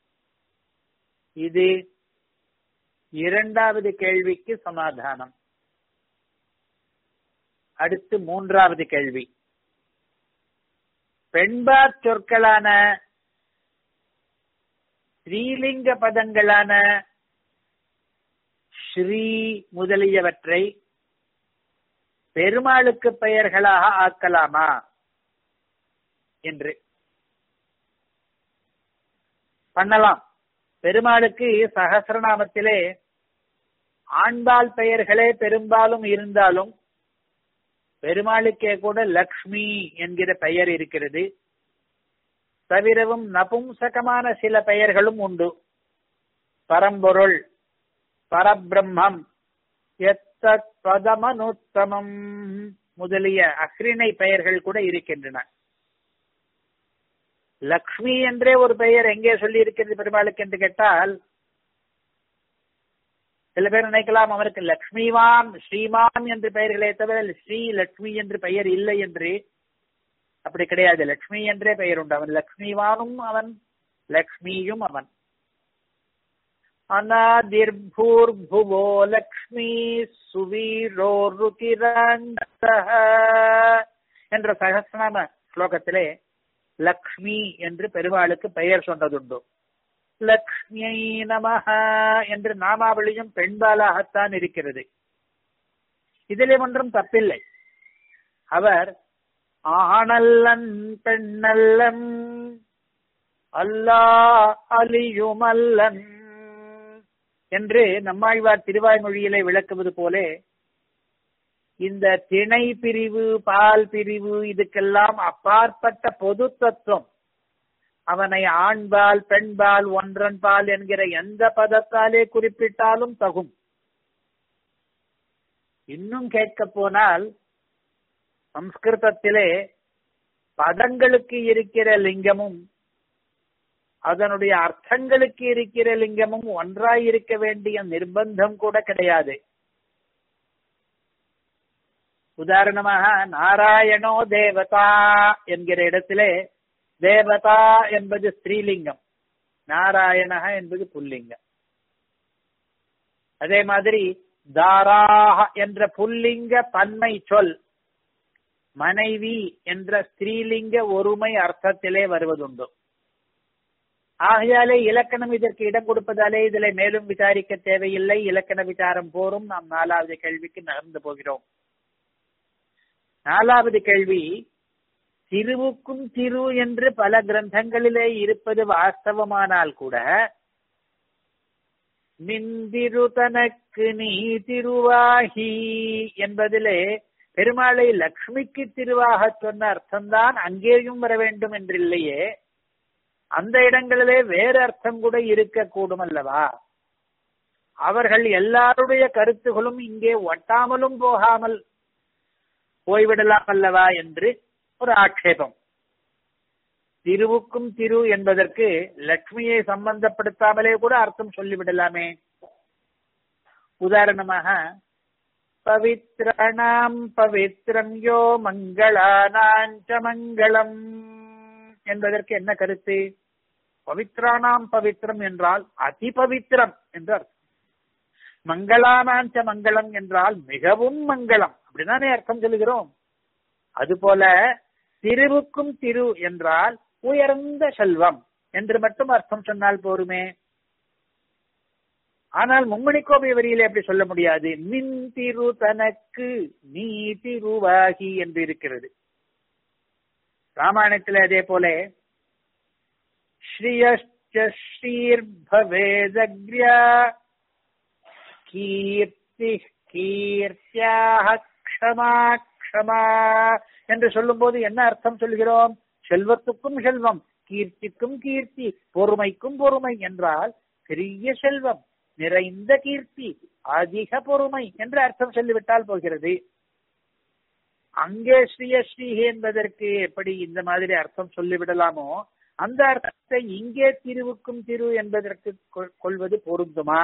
இது இரண்டாவது கேள்விக்கு சமாதானம் அடுத்து மூன்றாவது கேள்வி பெண்பாற் சொற்களான ஸ்ரீலிங்க பதங்களான ஸ்ரீ முதலியவற்றை பெருமாளுக்கு பெயர்களாக ஆக்கலாமா என்று பண்ணலாம் பெருமாளுக்கு சகசிரநாமத்திலே ஆண்பால் பெயர்களே பெரும்பாலும் இருந்தாலும் பெருமாளுக்கே கூட லக்ஷ்மி என்கிற பெயர் இருக்கிறது தவிரவும் நபும்சகமான சில பெயர்களும் உண்டு பரம்பொருள் பரபிரம்மம் எத்தத் பதமனுத்தமம் முதலிய அக்ரிணை பெயர்கள் கூட இருக்கின்றன லக்ஷ்மி என்றே ஒரு பெயர் எங்கே சொல்லி இருக்கிறது பெருமாளுக்கு என்று கேட்டால் சில பேர் நினைக்கலாம் அவருக்கு லக்ஷ்மிவான் ஸ்ரீமான் என்று பெயர்களே தவிர ஸ்ரீ லக்ஷ்மி என்று பெயர் இல்லை என்று அப்படி கிடையாது லக்ஷ்மி என்றே பெயர் உண்டு அவன் லக்ஷ்மிவானும் அவன் லக்ஷ்மியும் அவன் அநாதிர்பூர்புவோ லக்ஷ்மி சுவீரோ ருதிரண்டः என்ற சகசிரநாம ஸ்லோகத்திலே லக்ஷ்மி என்று பெருமாளுக்கு பெயர் சொன்னதுண்டு லக்ஷ்மியை நமஹ என்று நாமாவளியும் பெண்பாலாகத்தான் இருக்கிறது இதிலே ஒன்றும் தப்பில்லை அவர் ஆணல்லன் பெண்ணல்லன் அல்லா அலியுமல்லன் என்று நம்மாழ்வார் திருவாய்மொழியிலே விளக்குவது போலே இந்த திணை பிரிவு பால் பிரிவு இதுக்கெல்லாம் அப்பாற்பட்ட பொது தத்துவம் அவனை ஆண்பால் பெண்பால் ஒன்றன்பால் என்கிற எந்த பதத்தாலே குறிப்பிட்டாலும் தகும் இன்னும் கேட்க போனால் சம்ஸ்கிருதத்திலே பதங்களுக்கு இருக்கிற லிங்கமும் அதனுடைய அர்த்தங்களுக்கு இருக்கிற லிங்கமும் ஒன்றாய் இருக்க வேண்டிய நிர்பந்தம் கூட கிடையாது உதாரணமாக நாராயணோ தேவதா என்கிற இடத்திலே தேவதா என்பது ஸ்ரீலிங்கம் நாராயணக என்பது புல்லிங்கம் அதே மாதிரி தாராக என்ற புல்லிங்க பன்மை சொல் மனைவி என்ற ஸ்ரீலிங்க ஒருமை அர்த்தத்திலே வருவதுண்டு ஆகையாலே இலக்கணம் இதற்கு இடம் கொடுப்பதாலே இதில் மேலும் விசாரிக்க தேவையில்லை இலக்கண விசாரம் போரும் நாம் நாலாவது கேள்விக்கு நகர்ந்து போகிறோம் நாலாவது கேள்வி திருவுக்கும் திரு என்று பல கிரந்தங்களிலே இருப்பது வாஸ்தவமானால் கூட மிந்திரு தனக்கு நீ திருவாகி என்பதிலே பெருமாளை லக்ஷ்மிக்கு திருவாக சொன்ன அர்த்தம்தான் அங்கேயும் வர வேண்டும் என்றில்லையே அந்த இடங்களிலே வேறு அர்த்தம் கூட இருக்கக்கூடும் அல்லவா அவர்கள் எல்லாருடைய கருத்துகளும் இங்கே ஒட்டாமலும் போகாமல் போய்விடலாம் அல்லவா என்று ஒரு ஆட்சேபம் திருவுக்கும் திரு என்பதற்கு லக்ஷ்மியை சம்பந்தப்படுத்தாமலே கூட அர்த்தம் சொல்லிவிடலாமே உதாரணமாக பவித்ராணாம் பவித்ரம் யோ மங்களானாஞ்ச மங்களம் என்பதற்கு என்ன கருத்து பவித்ராணாம் பவித்ரம் என்றால் அதி பவித்ரம் என்று அர்த்தம் மங்களானாஞ்ச மங்களம் என்றால் மிகவும் மங்களம் அப்படிதானே அர்த்தம் சொல்லுகிறோம் அதுபோல திருவுக்கும் திரு என்றால் உயர்ந்த செல்வம் என்று மட்டும் அர்த்தம் சொன்னால் போருமே ஆனால் மும்மணி கோபை வரியில எப்படி சொல்ல முடியாது மின் திரு தனக்கு நீ திருவாகி என்று இருக்கிறது ராமாயணத்தில் அதே போல ஸ்ரீர்பவேதக்ரியா கீர்த்தி கீர்த்தியாக க்ஷமா க்ஷமா என்று சொல்லும் போது என்ன அர்த்தம் சொல்கிறோம் செல்வத்துக்கும் செல்வம் கீர்த்திக்கும் கீர்த்தி பொறுமைக்கும் பொறுமை என்றால் பெரிய செல்வம் நிறைந்த கீர்த்தி அதிக பொறுமை என்று அர்த்தம் சொல்லிவிட்டால் போகிறது அங்கே ஸ்ரீய ஸ்ரீஹி என்பதற்கு எப்படி இந்த மாதிரி அர்த்தம் சொல்லிவிடலாமோ அந்த அர்த்தத்தை இங்கே திருவுக்கும் திரு என்பதற்கு கொள்வது பொருந்துமா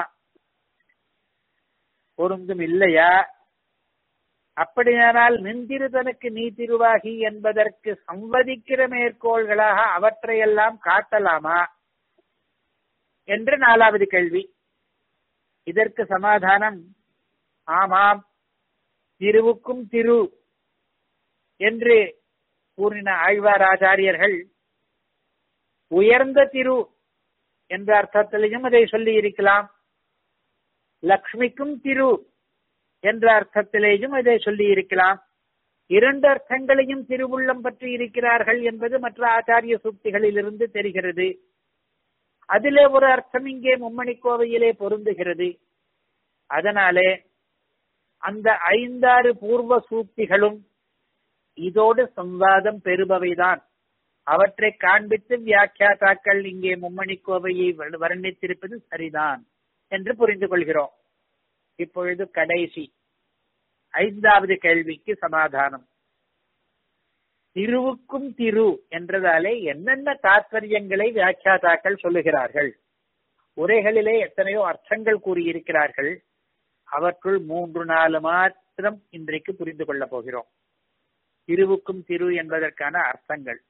பொருந்தும் இல்லையா அப்படியானால் நின்றிருதனுக்கு நீ திருவாகி என்பதற்கு சம்வதிக்கிற மேற்கோள்களாக அவற்றையெல்லாம் காட்டலாமா என்று நாலாவது கேள்வி இதற்கு சமாதானம் ஆமாம் திருவுக்கும் திரு என்று கூறின ஆழ்வார் ஆச்சாரியர்கள் உயர்ந்த திரு என்ற அர்த்தத்திலையும் அதை சொல்லி இருக்கலாம் லக்ஷ்மிக்கும் திரு என்ற அர்த்தத்திலேயும் இதை சொல்லி இருக்கலாம் இரண்டு அர்த்தங்களையும் திருவுள்ளம் பற்றி இருக்கிறார்கள் என்பது மற்ற ஆச்சாரிய சூக்திகளிலிருந்து தெரிகிறது அதிலே ஒரு அர்த்தம் இங்கே மும்மணி கோவையிலே பொருந்துகிறது அதனாலே அந்த ஐந்தாறு பூர்வ சூக்திகளும் இதோடு சம்வாதம் பெறுபவைதான் அவற்றை காண்பித்து வியாக்கியாத்தாக்கள் இங்கே மும்மணி கோவையை வர்ணித்திருப்பது சரிதான் என்று புரிந்து கொள்கிறோம் இப்பொழுது கடைசி ஐந்தாவது கேள்விக்கு சமாதானம் திருவுக்கும் திரு என்றதாலே என்னென்ன தாத்பரியங்களை வியாக்கியாதாக்கள் சொல்லுகிறார்கள் உரைகளிலே எத்தனையோ அர்த்தங்கள் கூறியிருக்கிறார்கள் அவற்றுள் மூன்று நாலு மாத்திரம் இன்றைக்கு புரிந்து கொள்ளப் போகிறோம் திருவுக்கும் திரு என்பதற்கான அர்த்தங்கள்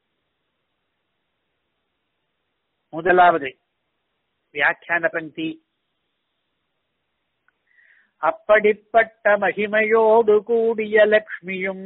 முதலாவது வியாக்கியான பங்கி அப்படிப்பட்ட மகிமையோடு கூடிய லக்ஷ்மியும்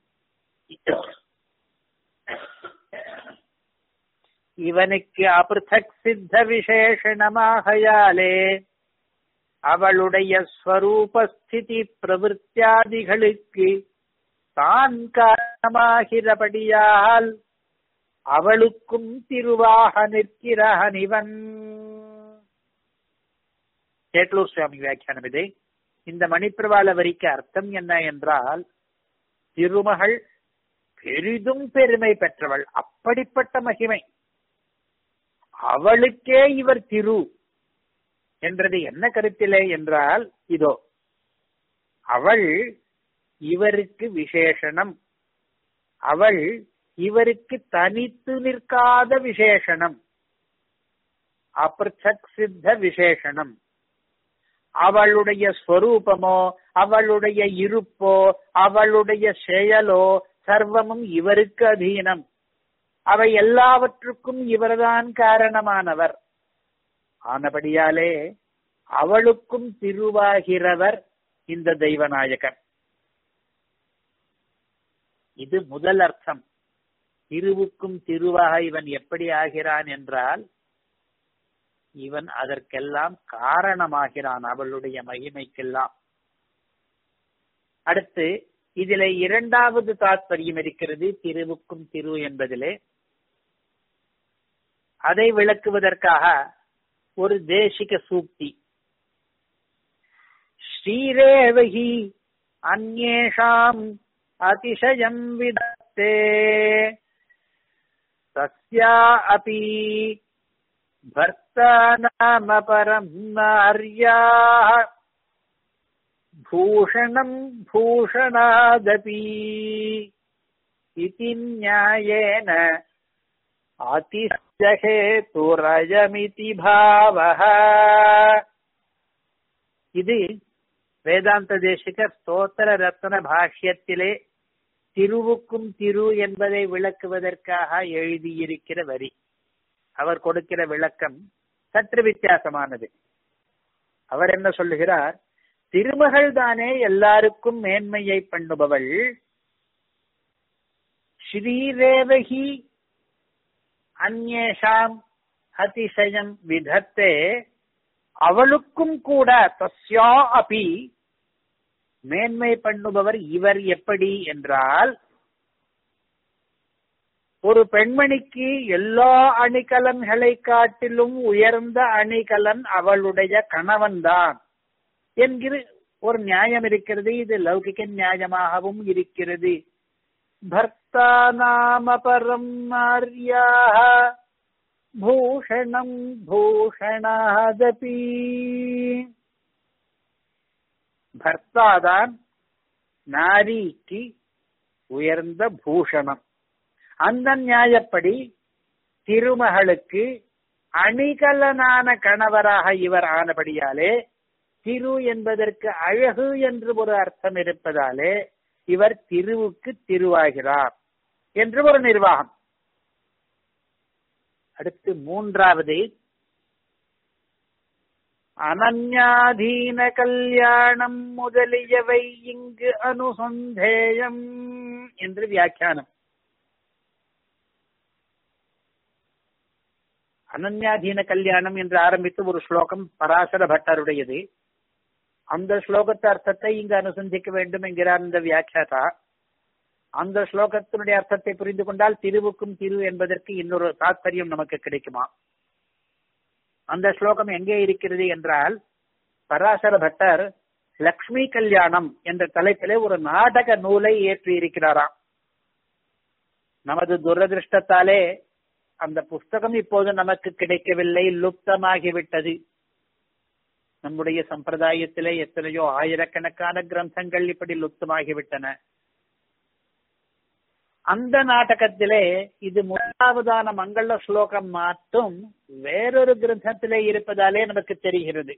இவனுக்கு அபிருத்தக் சித்த விசேஷணமாகையாலே அவளுடைய ஸ்வரூபஸ்திதி பிரவருத்தியாதிகளுக்கு தான் காரணமாகிறபடியால் அவளுக்கும் திருவாக நிற்கிறவன் இவன் சேட்லூர் சுவாமி வியாக்கியானம் இது இந்த மணிப்பிரவாள வரிக்கு அர்த்தம் என்ன என்றால் திருமகள் பெரிதும் பெருமை பெற்றவள் அப்படிப்பட்ட மகிமை அவளுக்கே இவர் திரு என்றது என்ன கருத்திலே என்றால் இதோ அவள் இவருக்கு விசேஷனம் அவள் இவருக்கு தனித்து நிற்காத விசேஷனம் அப்ரச்சக் சித்த விசேஷனம் அவளுடைய ஸ்வரூபமோ அவளுடைய இருப்போ அவளுடைய செயலோ சர்வமும் இவருக்கு அதீனம் அவை எல்லாவற்றுக்கும் இவர்தான் காரணமானவர் ஆனபடியாலே அவளுக்கும் திருவாகிறவர் இந்த தெய்வநாயகர் இது முதல் அர்த்தம் திருவுக்கும் திருவாக இவன் எப்படி ஆகிறான் என்றால் இவன் அதற்கெல்லாம் காரணமாகிறான் அவளுடைய மகிமைக்கெல்லாம் அடுத்து இதிலே இரண்டாவது தாத்பரியம் இருக்கிறது திருவுக்கும் திரு என்பதிலே அதை விளக்குவதற்காக ஒரு தேசிக சூக்தி ஸ்ரீரேவகி அந்நேஷாம் அதிசயம் விதத்தே தஸ்யா அபி भर्ता नाम परम् नार्याः भूषणम् भूषणादपि इति न्यायेन அதிசகேதுரஜமிதி பாவः இது வேதாந்த தேசிகர் ஸ்தோத்திர ரத்ன பாஷ்யத்திலே திருவுக்கும் திரு என்பதை விளக்குவதற்காக எழுதியிருக்கிற வரி அவர் கொடுக்கிற விளக்கம் சற்று வித்தியாசமானது அவர் என்ன சொல்லுகிறார் திருமகள் தானே எல்லாருக்கும் மேன்மையை பண்ணுபவள் ஸ்ரீரேவகி அந்நேஷாம் அதிசயம் விதத்தே அவளுக்கும் கூட தஸ்யா அபி மேன்மை பண்ணுபவர் இவர் எப்படி என்றால் ஒரு பெண்மணிக்கு எல்லா அணிகலன்களை காட்டிலும் உயர்ந்த அணிகலன் அவளுடைய கணவன்தான் என்கிற ஒரு நியாயம் இருக்கிறது இது லௌகிக நியாயமாகவும் இருக்கிறது பர்த்தா நாம பரம் நாரியாக பூஷணம் பூஷணாதபி பர்த்தாதான் நாரிக்கு உயர்ந்த பூஷணம் அந்த நியாயப்படி திருமகளுக்கு அணிகலனான கணவராக இவர் ஆனபடியாலே திரு என்பதற்கு அழகு என்று ஒரு அர்த்தம் இருப்பதாலே இவர் திருவுக்கு திருவாகிறார் என்று ஒரு நிர்வாகம் அடுத்து மூன்றாவது அனன்யாதீன கல்யாணம் முதலியவை இங்கு அனுசந்தேயம் என்று வியாக்கியானம் அனன்யாதீன கல்யாணம் என்று ஆரம்பித்து ஒரு ஸ்லோகம் பராசர பட்டருடையது அந்த ஸ்லோகத்து அர்த்தத்தை இங்கு அனுசந்திக்க வேண்டும் என்கிறார் இந்த வியாக்கியாதா அந்த ஸ்லோகத்தினுடைய அர்த்தத்தை புரிந்து கொண்டால் திருவுக்கும் திரு என்பதற்கு இன்னொரு தாத்பரியம் நமக்கு கிடைக்குமா அந்த ஸ்லோகம் எங்கே இருக்கிறது என்றால் பராசர பட்டர் லக்ஷ்மி கல்யாணம் என்ற தலைப்பிலே ஒரு நாடக நூலை ஏற்றி இருக்கிறாராம் நமது துரதிருஷ்டத்தாலே அந்த புஸ்தகம் இப்போது நமக்கு கிடைக்கவில்லை லுப்தமாகிவிட்டது நம்முடைய சம்பிரதாயத்திலே எத்தனையோ ஆயிரக்கணக்கான கிரந்தங்கள் இப்படி லுப்தமாகிவிட்டன அந்த நாடகத்திலே இது முதலாவதான மங்கள ஸ்லோகம் மட்டும் வேறொரு கிரந்தத்திலே இருப்பதாலே நமக்கு தெரிகிறது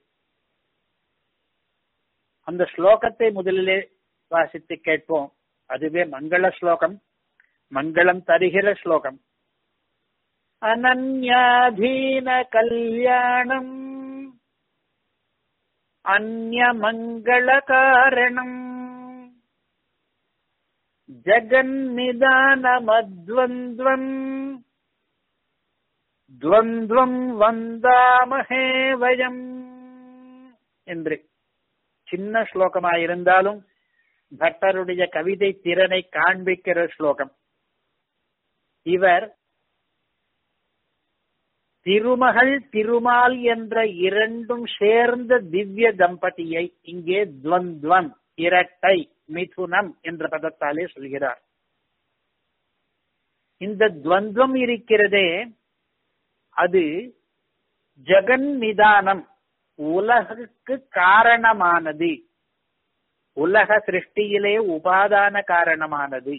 அந்த ஸ்லோகத்தை முதலிலே வாசித்து கேட்போம் அதுவே மங்கள ஸ்லோகம் மங்களம் தருகிற ஸ்லோகம் அனன்யாதீன கல்யாணம் அந்யமங்கள காரணம் ஜகன்னிதானமத்வந்த்வம் துவந்த்வம் வந்தாமஹே வயம் என்று சின்ன ஸ்லோகமாயிருந்தாலும் பட்டருடைய கவிதை திறனை காண்பிக்கிற ஸ்லோகம் இவர் திருமகள் திருமால் என்ற இரண்டும் சேர்ந்த திவ்ய தம்பதியை இங்கே துவந்த்வம் இரட்டை மிதுனம் என்ற பதத்தாலே சொல்கிறார் இந்த துவந்தம் இருக்கிறதே அது ஜெகன் நிதானம் உலகுக்கு காரணமானது உலக சிருஷ்டியிலே உபாதான காரணமானது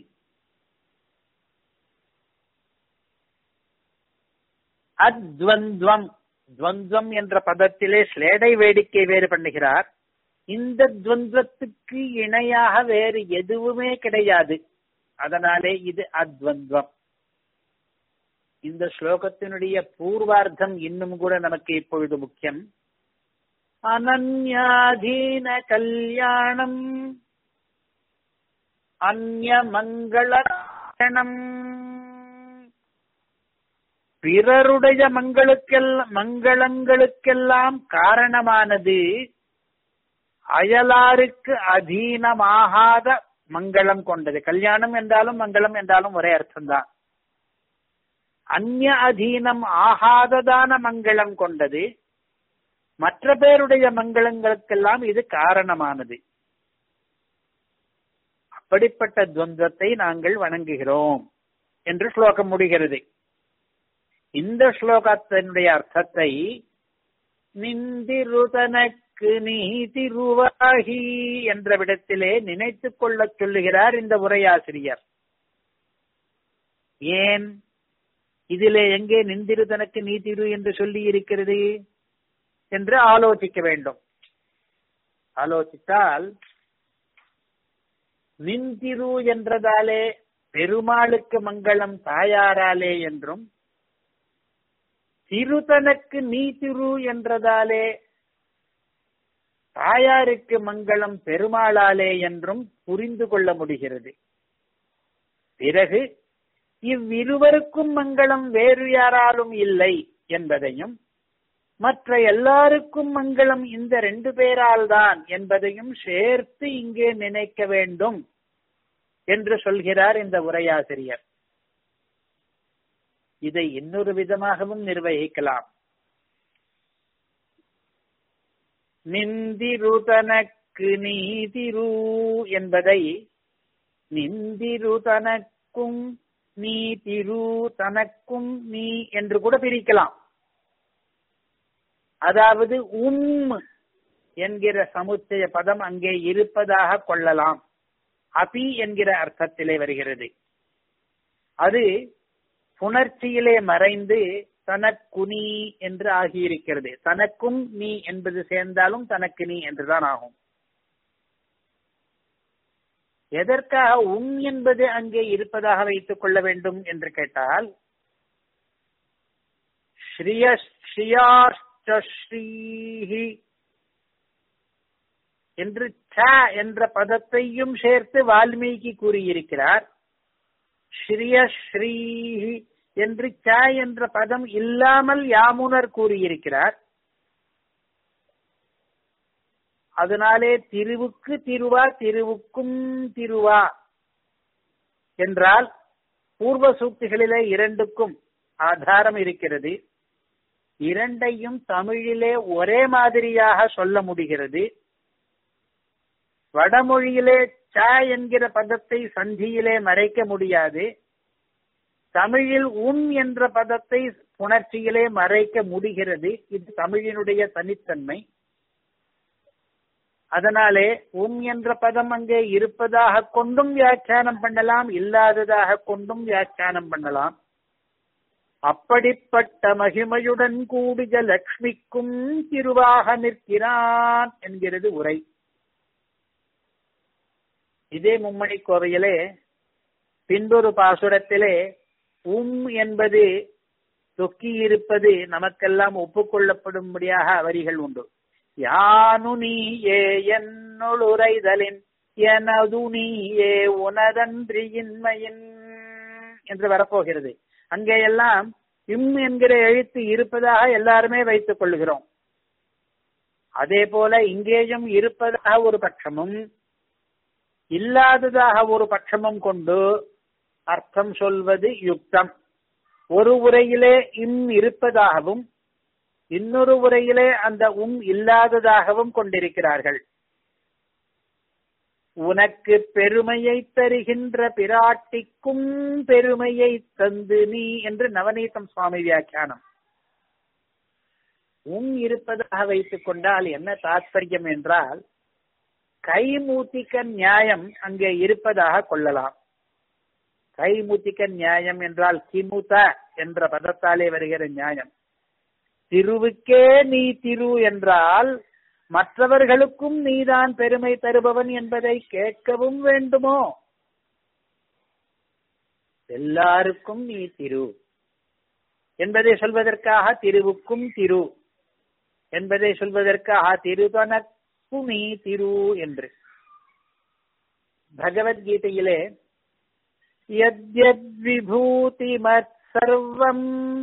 அத்வந்த்வம் துவந்தம் என்ற பதத்திலே ஸ்லேடை வேடிக்கை வேறு பண்ணுகிறார் இந்த துவந்தத்துக்கு இணையாக வேறு எதுவுமே கிடையாது அதனாலே இது அத்வந்த்வம் இந்த ஸ்லோகத்தினுடைய பூர்வார்த்தம் இன்னும் கூட நமக்கு இப்பொழுது முக்கியம் அனன்யாதீன கல்யாணம் அந்நிய மங்களம் பிறருடைய மங்களுக்கெல்லாம் மங்களங்களுக்கெல்லாம் காரணமானது அயலாருக்கு அதீனமாகாத மங்களம் கொண்டது கல்யாணம் என்றாலும் மங்களம் என்றாலும் ஒரே அர்த்தம்தான் அந்நிய அதீனம் ஆகாததான மங்களம் கொண்டது மற்ற பேருடைய மங்களங்களுக்கெல்லாம் இது காரணமானது அப்படிப்பட்ட துவந்தத்தை நாங்கள் வணங்குகிறோம் என்று ஸ்லோகம் முடிகிறது இந்த ஸ்லோகத்தினுடைய அர்த்தத்தை நிந்திருதனக்கு நீதிருவாகி என்ற விடத்திலே நினைத்துக் கொள்ளச் சொல்லுகிறார் இந்த உரையாசிரியர் ஏன் இதிலே எங்கே நிந்திருதனக்கு நீதிரு என்று சொல்லி இருக்கிறது என்று ஆலோசிக்க வேண்டும் ஆலோசித்தால் நிந்திரு என்றதாலே பெருமாளுக்கு மங்களம் தாயாராலே என்றும் திருதனுக்கு நீ திரு என்றதாலே தாயாருக்கு மங்களம் பெருமாளாலே என்றும் புரிந்து கொள்ள முடிகிறது பிறகு இவ்விருவருக்கும் மங்களம் வேறு யாராலும் இல்லை என்பதையும் மற்ற எல்லாருக்கும் மங்களம் இந்த ரெண்டு பேரால் தான் என்பதையும் சேர்த்து இங்கே நினைக்க வேண்டும் என்று சொல்கிறார் இந்த உரையாசிரியர் இதை இன்னொரு விதமாகவும் நிர்வகிக்கலாம் நிந்திரு தனக்கு நீதிரு என்பதை நிந்திரு தனக்கும் நீ திரு தனக்கும் நீ என்று கூட பிரிக்கலாம் அதாவது உம் என்கிற சமுச்சய பதம் அங்கே இருப்பதாக கொள்ளலாம் அபி என்கிற அர்த்தத்திலே வருகிறது அது புணர்ச்சியிலே மறைந்து தனக்கு நீ என்று ஆகியிருக்கிறது தனக்கும் நீ என்பது சேர்ந்தாலும் தனக்கு நீ என்றுதான் ஆகும் எதற்காக உம் என்பது அங்கே இருப்பதாக வைத்துக் கொள்ள வேண்டும் என்று கேட்டால் ஸ்ரீஹி என்று ச என்ற பதத்தையும் சேர்த்து வால்மீகி கூறியிருக்கிறார் ஸ்ரீஹி என்று ச என்ற பதம் இல்லாமல் யாமுனர் கூறியிருக்கிறார் அதனாலே திருவுக்கு திருவா திருவுக்கும் திருவா என்றால் பூர்வ சூக்திகளிலே இரண்டுக்கும் ஆதாரம் இருக்கிறது இரண்டையும் தமிழிலே ஒரே மாதிரியாக சொல்ல முடிகிறது வடமொழியிலே ச என்கிற பதத்தை சந்தியிலே மறைக்க முடியாது தமிழில் உன் என்ற பதத்தை புணர்ச்சியிலே மறைக்க முடிகிறது இது தமிழினுடைய தனித்தன்மை அதனாலே உம் என்ற பதம் அங்கே இருப்பதாக கொண்டும் வியாக்கியானம் பண்ணலாம் இல்லாததாக கொண்டும் வியாக்கியானம் பண்ணலாம் அப்படிப்பட்ட மகிமையுடன் கூடிய லக்ஷ்மிக்கும் திருவாக நிற்கிறான் என்கிறது உரை இதே மும்மணி கோவையிலே பின்பொரு பாசுரத்திலே உம் என்பது தொக்கி இருப்பது நமக்கெல்லாம் ஒப்புக்கொள்ளப்படும்படியாக வரிகள் உண்டு யானு நீயே என்னுரைதலின் எனது நீயே உனதன்றி இன்மையின் என்று வரப்போகிறது அங்கே எல்லாம் இம் என்கிற எழுத்து இருப்பதாக எல்லாருமே வைத்துக் கொள்கிறோம் அதே போல இங்கேயும் இருப்பதாக ஒரு பட்சமும் இல்லாததாக ஒரு பட்சமும் கொண்டு அர்த்தம் சொல்வது யுக்தம் ஒரு உரையிலே இம் இருப்பதாகவும் இன்னொரு உரையிலே அந்த உம் இல்லாததாகவும் கொண்டிருக்கிறார்கள் உனக்கு பெருமையை தருகின்ற பிராட்டிக்கும் பெருமையை தந்து நீ என்று நவநீதம் சுவாமி வியாக்கியானம் உம் இருப்பதாக வைத்துக் கொண்டால் என்ன தாத்பரியம் என்றால் கைமூத்திக்க நியாயம் அங்கே இருப்பதாக கொள்ளலாம் கைமூத்திக்க நியாயம் என்றால் கிமுத என்ற பதத்தாலே வருகிற நியாயம் திருவுக்கே நீ திரு என்றால் மற்றவர்களுக்கும் நீதான் பெருமை தருபவன் என்பதை கேட்கவும் வேண்டுமோ எல்லாருக்கும் நீ திரு என்பதை சொல்வதற்காக திருவுக்கும் திரு என்பதை சொல்வதற்காக திருதனக்கு நீ திரு என்று பகவத்கீதையிலே யத்யத் விபூதி மத் சர்வம்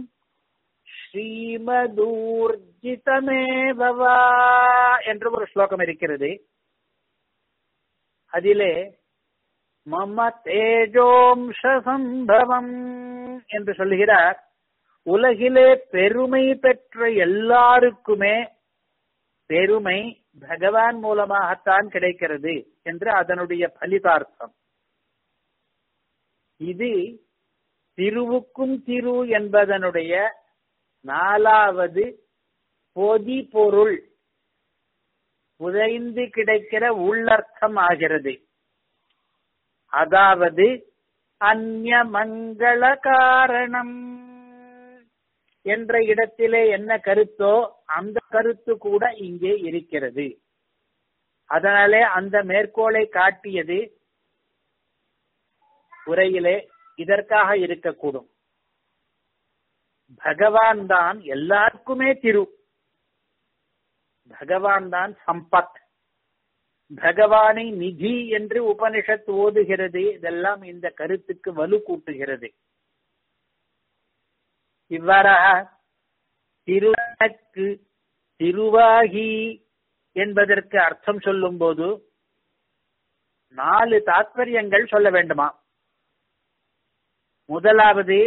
ஸ்ரீமதூர்ஜிதமேவா என்று ஒரு ஸ்லோகம் இருக்கிறது அதிலே மம தேஜோம்ச சம்பவம் என்று சொல்லுகிறார் உலகிலே பெருமை பெற்ற எல்லாருக்குமே பெருமை பகவான் மூலமாகத்தான் கிடைக்கிறது என்று அதனுடைய பலிதார்த்தம் இது திருவுக்கும் திரு என்பதனுடைய நாலாவது பொதி பொருள் புதைந்து கிடைக்கிற உள்ளர்த்தம் ஆகிறது அதாவது அந்நிய மங்கள காரணம் என்ற இடத்திலே என்ன கருத்தோ அந்த கருத்து கூட இங்கே இருக்கிறது அதனாலே அந்த மேற்கோளை காட்டியது உரையிலே இதற்காக இருக்கக்கூடும் பகவான் தான் எல்லாருக்குமே திரு பகவான் தான் சம்பத் பகவானை நிதி என்று உபனிஷத் ஓதுகிறது இதெல்லாம் இந்த கருத்துக்கு வலு கூட்டுகிறது இவ்வாறாக திருவனக்கு திருவாகி என்பதற்கு அர்த்தம் சொல்லும் போது நாலு தாத்பரியங்கள் சொல்ல வேண்டுமா முதலாவது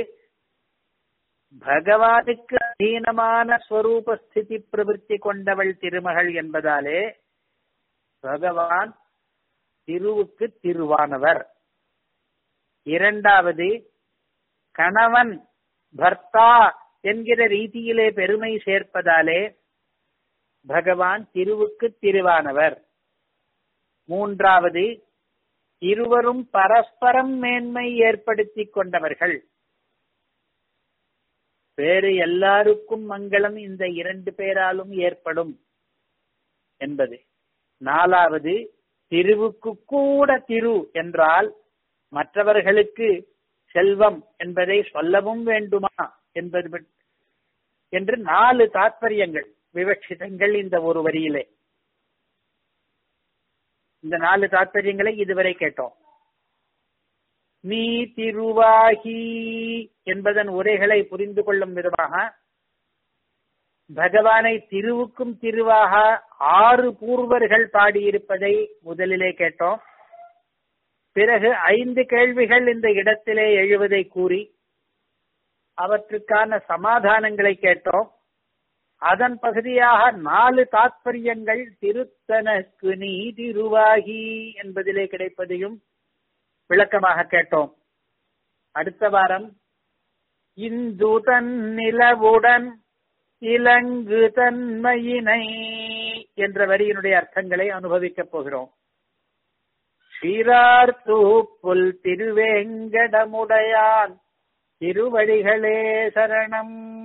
பகவானுக்கு அதீனமான ஸ்வரூப ஸ்திதி பிரவருத்தி கொண்டவள் திருமகள் என்பதாலே பகவான் திருவுக்கு திருவானவர் இரண்டாவது கணவன் பர்த்தா என்கிற ரீதியிலே பெருமை சேர்ப்பதாலே பகவான் திருவுக்கு திருவானவர் மூன்றாவது இருவரும் பரஸ்பரம் மேன்மை ஏற்படுத்தி கொண்டவர்கள் வேறு எல்லாருக்கும் மங்களம் இந்த இரண்டு பேராலும் ஏற்படும் என்பது நாலாவது திருவுக்கு கூட திரு என்றால் மற்றவர்களுக்கு செல்வம் என்பதை சொல்லவும் வேண்டுமா என்பது என்று நாலு தாற்பயங்கள் விவட்சிதங்கள் இந்த ஒரு வரியிலே இந்த நாலு தாற்பயங்களை இதுவரை கேட்டோம் நீ திருவாகி என்பதன் உரைகளை புரிந்து கொள்ளும் விதமாக பகவானை திருவுக்கும் திருவாக ஆறு பூர்வர்கள் பாடியிருப்பதை முதலிலே கேட்டோம் பிறகு ஐந்து கேள்விகள் இந்த இடத்திலே எழுவதை கூறி அவற்றுக்கான சமாதானங்களை கேட்டோம் அதன் பகுதியாக நாலு தாத்பரியங்கள் திருத்தனக்கு நீ திருவாகி என்பதிலே கிடைப்பதையும் விளக்கமாக கேட்டோம் அடுத்த வாரம் இந்து தன் நிலவுடன் இலங்கு தன்மையினை என்ற வரியினுடைய அர்த்தங்களை அனுபவிக்கப் போகிறோம் ஸ்ரீரார்த்தூப்புல் திருவேங்கடமுடையான் திருவடிகளே சரணம்